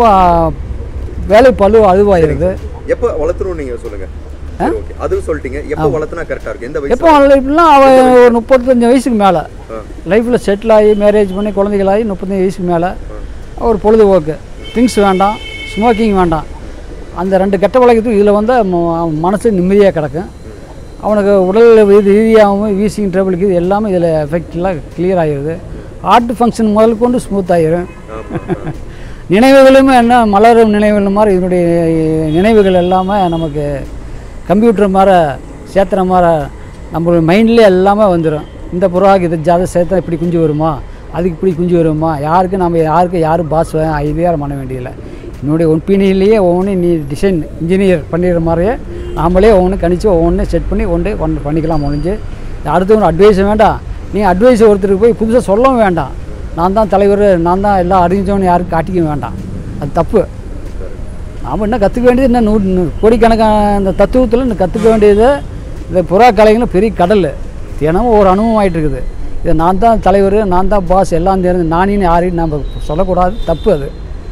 வேலை பழு அதுவாயிருது எப்போ வளர்த்துணும் நீங்கள் சொல்லுங்கள் சரி ஓகே அதுவும் சொல்லிட்டீங்க எப்போ வளர்த்துனா கரெக்டாக இருக்கும் எந்த வயசு எப்போ லைஃப்லாம் அவன் ஒரு முப்பத்தஞ்சு வயசுக்கு மேலே ஆ. லைஃப்பில் செட்டில் ஆகி மேரேஜ் பண்ணி குழந்தைகளாகி முப்பத்தஞ்சு வயசுக்கு மேலே ஒரு பொழுதுபோக்கு ட்ரிங்க்ஸ் வேண்டாம் ஸ்மோக்கிங் வேண்டாம் அந்த ரெண்டு கெட்ட பழக்கத்துக்கு இதில் வந்து ம- அவன் மனசு நிம்மதியாக கிடக்கும் அவனுக்கு உடல் இது ரீதியாகவும் வீசிங் ட்ரபிளுக்கு இது எல்லாமே இதில் எஃபெக்ட்லாம் கிளியர் ஆகிடுது ஹார்ட் ஃபங்க்ஷன் முதல் கொண்டு ஸ்மூத் ஆகிடும் ஆமாம் நினைவுகளுமே என்ன மலரும் நினைவுகள் மாதிரி இதனுடைய நினைவுகள் எல்லாமே நமக்கு கம்ப்யூட்டர் மாதிரி சேர்த்துற மாதிரி நம்ம மைண்ட்லேயே எல்லாமே வந்துடும் இந்த புறாவுக்கு இது ஜாத சேர்த்தா இப்படி குஞ்சு வருமா அதுக்கு இப்படி குஞ்சு வருமா யாருக்கு நம்ம யாருக்கு யாரும் பாஸ் ஐடியார் பண்ண வேண்டியதில்லை என்னுடைய ஒப்பீனியன்லேயே ஒவ்வொன்று நீ டிசைன் இன்ஜினியர் பண்ணிடுற மாதிரியே நாமளே ஒவ்வொன்று கணிச்சு ஒவ்வொன்று செட் பண்ணி ஒன்று ஒன்று பண்ணிக்கலாம் முடிஞ்சு அடுத்தவங்க அட்வைஸ் வேண்டாம் நீ அட்வைஸ் ஒருத்தருக்கு போய் புதுசாக சொல்லவும் வேண்டாம் நான் தான் தலைவர் நான் தான் எல்லாம் அறிஞ்சவனு யாருக்கும் காட்டிக்க வேண்டாம் அது தப்பு நாம் என்ன கற்றுக்க வேண்டியது என்ன நூறு நூறு கோடிக்கணக்கான இந்த தத்துவத்தில் இன்னும் கற்றுக்க வேண்டியது இந்த புறா கலைகளும் பெரிய கடல் தினமும் ஒரு அனுபவம் ஆயிட்டு இருக்குது இதை நான் தான் தலைவர் நான் தான் பாஸ் எல்லாம் தெரிஞ்சு நானின்னு யாரையும் நம்ம சொல்லக்கூடாது தப்பு அது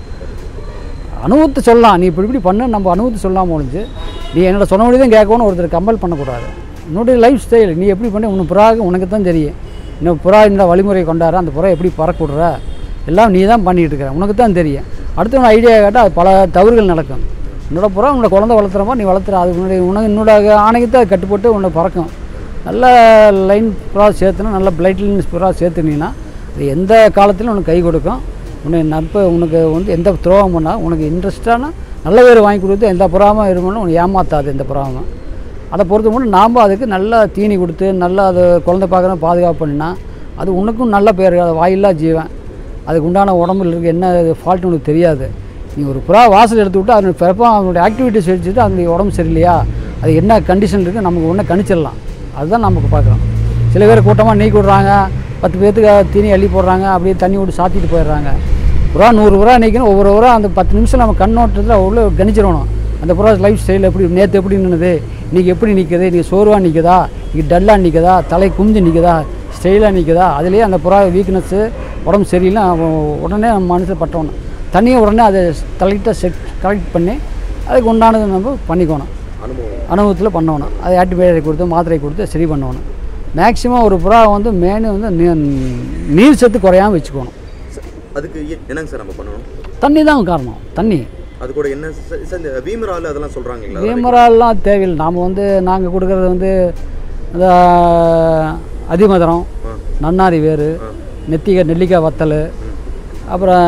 அனுபவத்தை சொல்லலாம் நீ இப்படி இப்படி பண்ணு நம்ம அனுபவத்தை சொல்லாமல் ஒழிஞ்சு நீ என்னோட சொன்ன முடியும் தான் கேட்கணும் ஒருத்தர் கம்பல் பண்ணக்கூடாது உன்னுடைய லைஃப் ஸ்டைல் நீ எப்படி பண்ணி உனக்கு புறாவுக்கு உனக்கு தான் தெரியும் இன்னும் புறா இந்த வழிமுறை கொண்டாடுற அந்த புறா எப்படி பறக்க விடுற எல்லாம் நீ தான் பண்ணிகிட்டு இருக்கிற உனக்கு தான் தெரியும் அடுத்தவன் ஐடியா கேட்டால் அது பல தவறுகள் நடக்கும் என்னோட புறா உன்னோட குழந்தை வளர்த்துற மாதிரி நீ வளர்த்துற அது உன்னுடைய உனக்கு என்னோட ஆணையத்தை அது கட்டுப்பட்டு உன்னை பறக்கும் நல்ல லைன் புறா சேர்த்துனா நல்ல பிளைட் லைன்ஸ் புறா சேர்த்துனீங்கன்னா அது எந்த காலத்திலும் உனக்கு கை கொடுக்கும் உன்னை நட்பு உனக்கு வந்து எந்த துரோகம் பண்ணால் உனக்கு இன்ட்ரெஸ்டான நல்ல பேர் வாங்கி கொடுத்து எந்த புறாமல் இருக்கணும் உன்னை ஏமாத்தாது எந்த புறாவும் அதை பொறுத்த மட்டும் நாம் அதுக்கு நல்லா தீனி கொடுத்து நல்லா அது குழந்தை பார்க்குற பாதுகாப்பு பண்ணினா அது உனக்கும் நல்ல பேர் அது வாயில்லா ஜீவன் அதுக்கு உண்டான உடம்புல இருக்க என்ன ஃபால்ட் உனக்கு தெரியாது நீ ஒரு புறா வாசல் எடுத்து விட்டு அதனுடைய பிறப்பாக அதனுடைய ஆக்டிவிட்டிஸ் வச்சுட்டு அதனுடைய உடம்பு சரியில்லையா அது என்ன கண்டிஷன் இருக்குது நமக்கு ஒன்று கணிச்சிடலாம் அதுதான் நமக்கு பார்க்குறோம் சில பேர் கூட்டமாக நீக்கி விட்றாங்க பத்து பேர்த்துக்கு தீனி அள்ளி போடுறாங்க அப்படியே தண்ணி விட்டு சாத்திட்டு போயிடுறாங்க புறா நூறு புறா நிற்கணும் ஒவ்வொரு புறா அந்த பத்து நிமிஷம் நம்ம கண்ணோட்டத்தில் அவ்வளோ கணிச்சிடணும் அந்த புறா லைஃப் ஸ்டைல் எப்படி நேற்று எப்படி நின்னுது இன்றைக்கி எப்படி நிற்குது இன்றைக்கி சோர்வாக நிற்குதா இன்றைக்கி டல்லாக நிற்குதா தலை குமிஞ்சு நிற்குதா ஸ்டைலாக நிற்குதா அதுலேயே அந்த புறா வீக்னஸ்ஸு உடம்பு சரியில்லை அவன் உடனே நம்ம மனசில் பட்டவணும் தண்ணியை உடனே அதை தலையிட்ட செட் கரெக்ட் பண்ணி அதுக்கு உண்டானது நம்ம பண்ணிக்கணும் அனுபவம் அனுபவத்தில் பண்ணணும் அது ஆன்டிபயோட்டிக் கொடுத்து மாத்திரை கொடுத்து சரி பண்ணணும் மேக்ஸிமம் ஒரு புறா வந்து மேனு வந்து நீ- நீர் சத்து குறையாமல் வச்சுக்கணும் ச- அதுக்கு எ- என்னங்க சார் நம்ம பண்ணணும் தண்ணி தான் காரணம் தண்ணி அது கூட என்ன சார் சார் இந்த வீமரால் அதெல்லாம் சொல்கிறாங்களா கேமராலாம் தேவையில்லை நாம் வந்து நாங்கள் கொடுக்குறது வந்து இந்த அதிமதுரம் ஆ. நன்னாரி வேறு ஆ. நெத்திக்காய் நெல்லிக்காய் வத்தல் அப்புறம்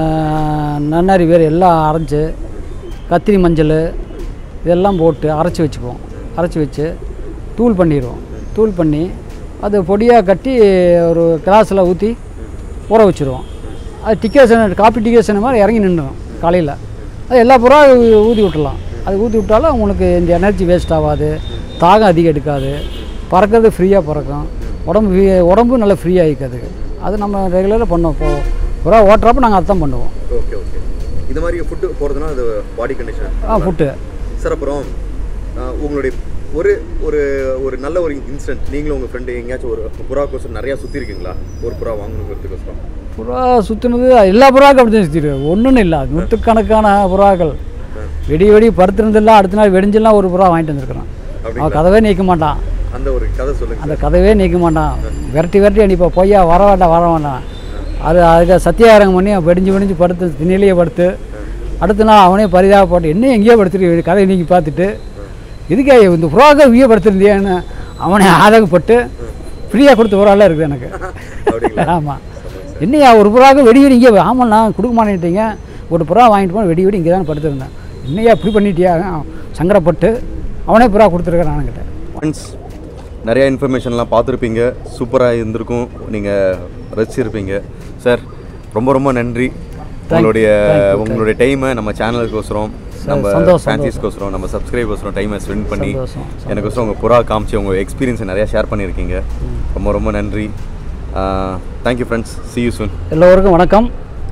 நன்னாரி வேறு எல்லாம் அரைச்சி கத்திரி மஞ்சள் இதெல்லாம் போட்டு அரைச்சி வச்சுக்குவோம் அரைச்சி வச்சு தூள் பண்ணிடுவோம் தூள் பண்ணி அது பொடியாக கட்டி ஒரு கிளாஸில் ஊற்றி ஊற வச்சுருவோம் அது டிக்கேஷன் காப்பி டிக்கேஷன் மாதிரி இறங்கி நின்றுடும் காலையில் அது எல்லா புறா ஊற்றி விட்டுலாம் அது ஊற்றி விட்டாலும் உங்களுக்கு இந்த எனர்ஜி வேஸ்ட் ஆகாது தாகம் அதிகம் எடுக்காது பறக்கிறது ஃப்ரீயாக பறக்கும் உடம்பு free- உடம்பு நல்லா ஃப்ரீ ஆகிக்காது அது நம்ம ரெகுலராக பண்ணோம் இப்போ புறா ஓட்டுறப்ப நாங்கள் அதான் பண்ணுவோம் ஓகே ஓகே இந்த மாதிரி ஃபுட்டு போகிறதுனா அது பாடி கண்டிஷன் ஆ ஃபுட்டு சார் அப்புறம் ஆ, உங்களுடைய ஒரு ஒரு ஒரு நல்ல ஒரு இன்சிடென்ட் நீங்களும் உங்கள் ஃப்ரெண்டு எங்கேயாச்சும் ஒரு புறாக்கோசம் நிறையா சுற்றி இருக்கீங்களா ஒரு புறா வாங்கணுங்கிறதுக்கோசரம் புறா சுற்றுனது எல்லா புறாக்கும் அப்படி தான் சுற்றிடுவேன் ஒன்றுன்னு இல்லை நூற்றுக்கணக்கான புறாக்கள் வெடி வெடி படுத்திருந்தெல்லாம் அடுத்த நாள் வெடிஞ்செல்லாம் ஒரு புறா வாங்கிட்டு வந்திருக்கிறான் அவன் கதவே நீக்க மாட்டான் அந்த ஒரு கதை சொல்லுங்க அந்த கதவே நீக்க மாட்டான் விரட்டி விரட்டி அடிப்பா பொய்யா வர வேண்டாம் வர வேண்டாம் அது அதுக்கு சத்தியாகிரகம் பண்ணி அவன் வெடிஞ்சு வெடிஞ்சு படுத்து திண்ணிலேயே படுத்து அடுத்த நாள் அவனே பரிதாபப்பட்டு என்ன எங்கேயோ படுத்துருக்கு கதையை நீக்கி பார்த்துட்டு இதுக்கே இந்த புறாக்க வீய படுத்துருந்தியான்னு அவனே ஆதகப்பட்டு ஃப்ரீயாக கொடுத்த புறாலாம் இருக்குது எனக்கு அப்படிங்களா ஆமாம் என்னையா ஒரு புறாக்கு வெடி வெடி இங்கே ஆமாம் நான் கொடுக்க மாட்டேன்ட்டீங்க ஒரு புறா வாங்கிட்டு போன வெடி வெடி இங்கே தான் படுத்திருந்தேன் என்னையா இப்படி பண்ணிட்டியா அவன் சங்கடப்பட்டு அவனே புறா கொடுத்துருக்கான் என்கிட்ட ஃப்ரெண்ட்ஸ் நிறைய இன்ஃபர்மேஷன்லாம் பார்த்துருப்பீங்க சூப்பராக இருந்திருக்கும் நீங்கள் ரசிச்சிருப்பீங்க சார் ரொம்ப ரொம்ப நன்றி உங்களுடைய உங்களுடைய டைமை நம்ம சேனலுக்கோசரம் நம்ம சந்தோஷம், ஃபேன்சிஸ்க்கோசரம் நம்ம சப்ஸ்கிரைபர்ஸரும் டைமை ஸ்பெண்ட் பண்ணி சந்தோஷம், எனக்கோசரம் உங்கள் புறா காமிச்சு உங்கள் எக்ஸ்பீரியன்ஸை நிறையா ஷேர் பண்ணியிருக்கீங்க ரொம்ப ரொம்ப நன்றி thank you friends see you soon எல்லோருக்கும் வணக்கம்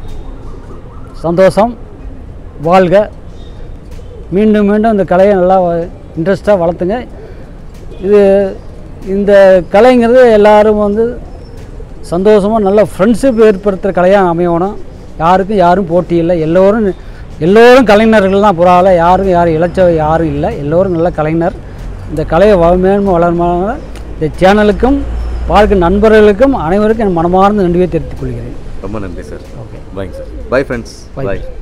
சந்தோஷம் வாழ்க மீண்டும் மீண்டும் இந்த கலையை நல்லா இன்ட்ரெஸ்ட்டாக வளர்த்துங்க இது இந்த கலைங்கிறது எல்லாரும் வந்து சந்தோஷமாக நல்ல ஃப்ரெண்ட்ஷிப் ஏற்படுத்துகிற கலையாக அமையணும் யாருக்கும் யாரும் போட்டி இல்லை எல்லோரும் எல்லோரும் கலைஞர்கள் தான் புறாவில் யாருக்கும் யாரும் இளைச்ச யாரும் இல்லை எல்லோரும் நல்ல கலைஞர் இந்த கலையை வ- மேன்மை வளர்மான இந்த சேனலுக்கும் பார்க்கும் நண்பர்களுக்கும் அனைவருக்கும் என் மனமார்ந்த நன்றியை தெரிவித்துக் கொள்கிறேன் ரொம்ப நன்றி சார் ஓகே பாய்ங்க sir bye friends Bye. Bye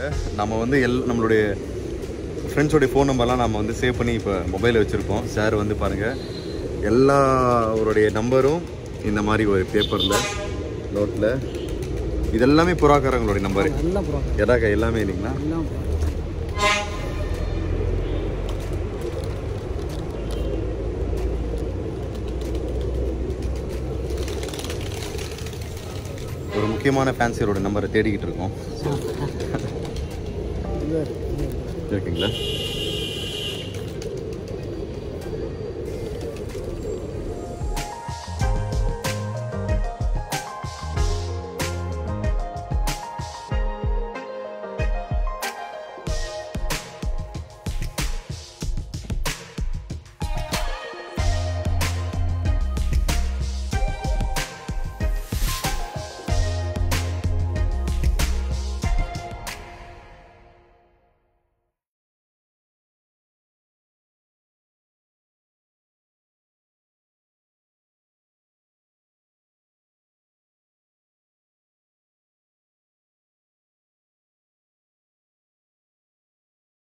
நம்ம வந்து எல் நம்மளுடைய ஃப்ரெண்ட்ஸோடைய ஃபோன் நம்பர்லாம் நம்ம வந்து சேவ் பண்ணி இப்போ மொபைலில் வச்சுருக்கோம் சார் வந்து பாருங்கள் எல்லாருடைய நம்பரும் இந்த மாதிரி ஒரு பேப்பரில் நோட்டில் இதெல்லாமே புறாக்காரங்களுடைய நம்பரு எல்லாம் ப்ரோ எடாக்கா எல்லாமே இல்லைங்களா எல்லாம் ப்ரோ ஒரு முக்கியமான ஃபேன்சியரோட நம்பரை தேடிக்கிட்டு இருக்கோம் இது இருக்கு. இருக்குங்களா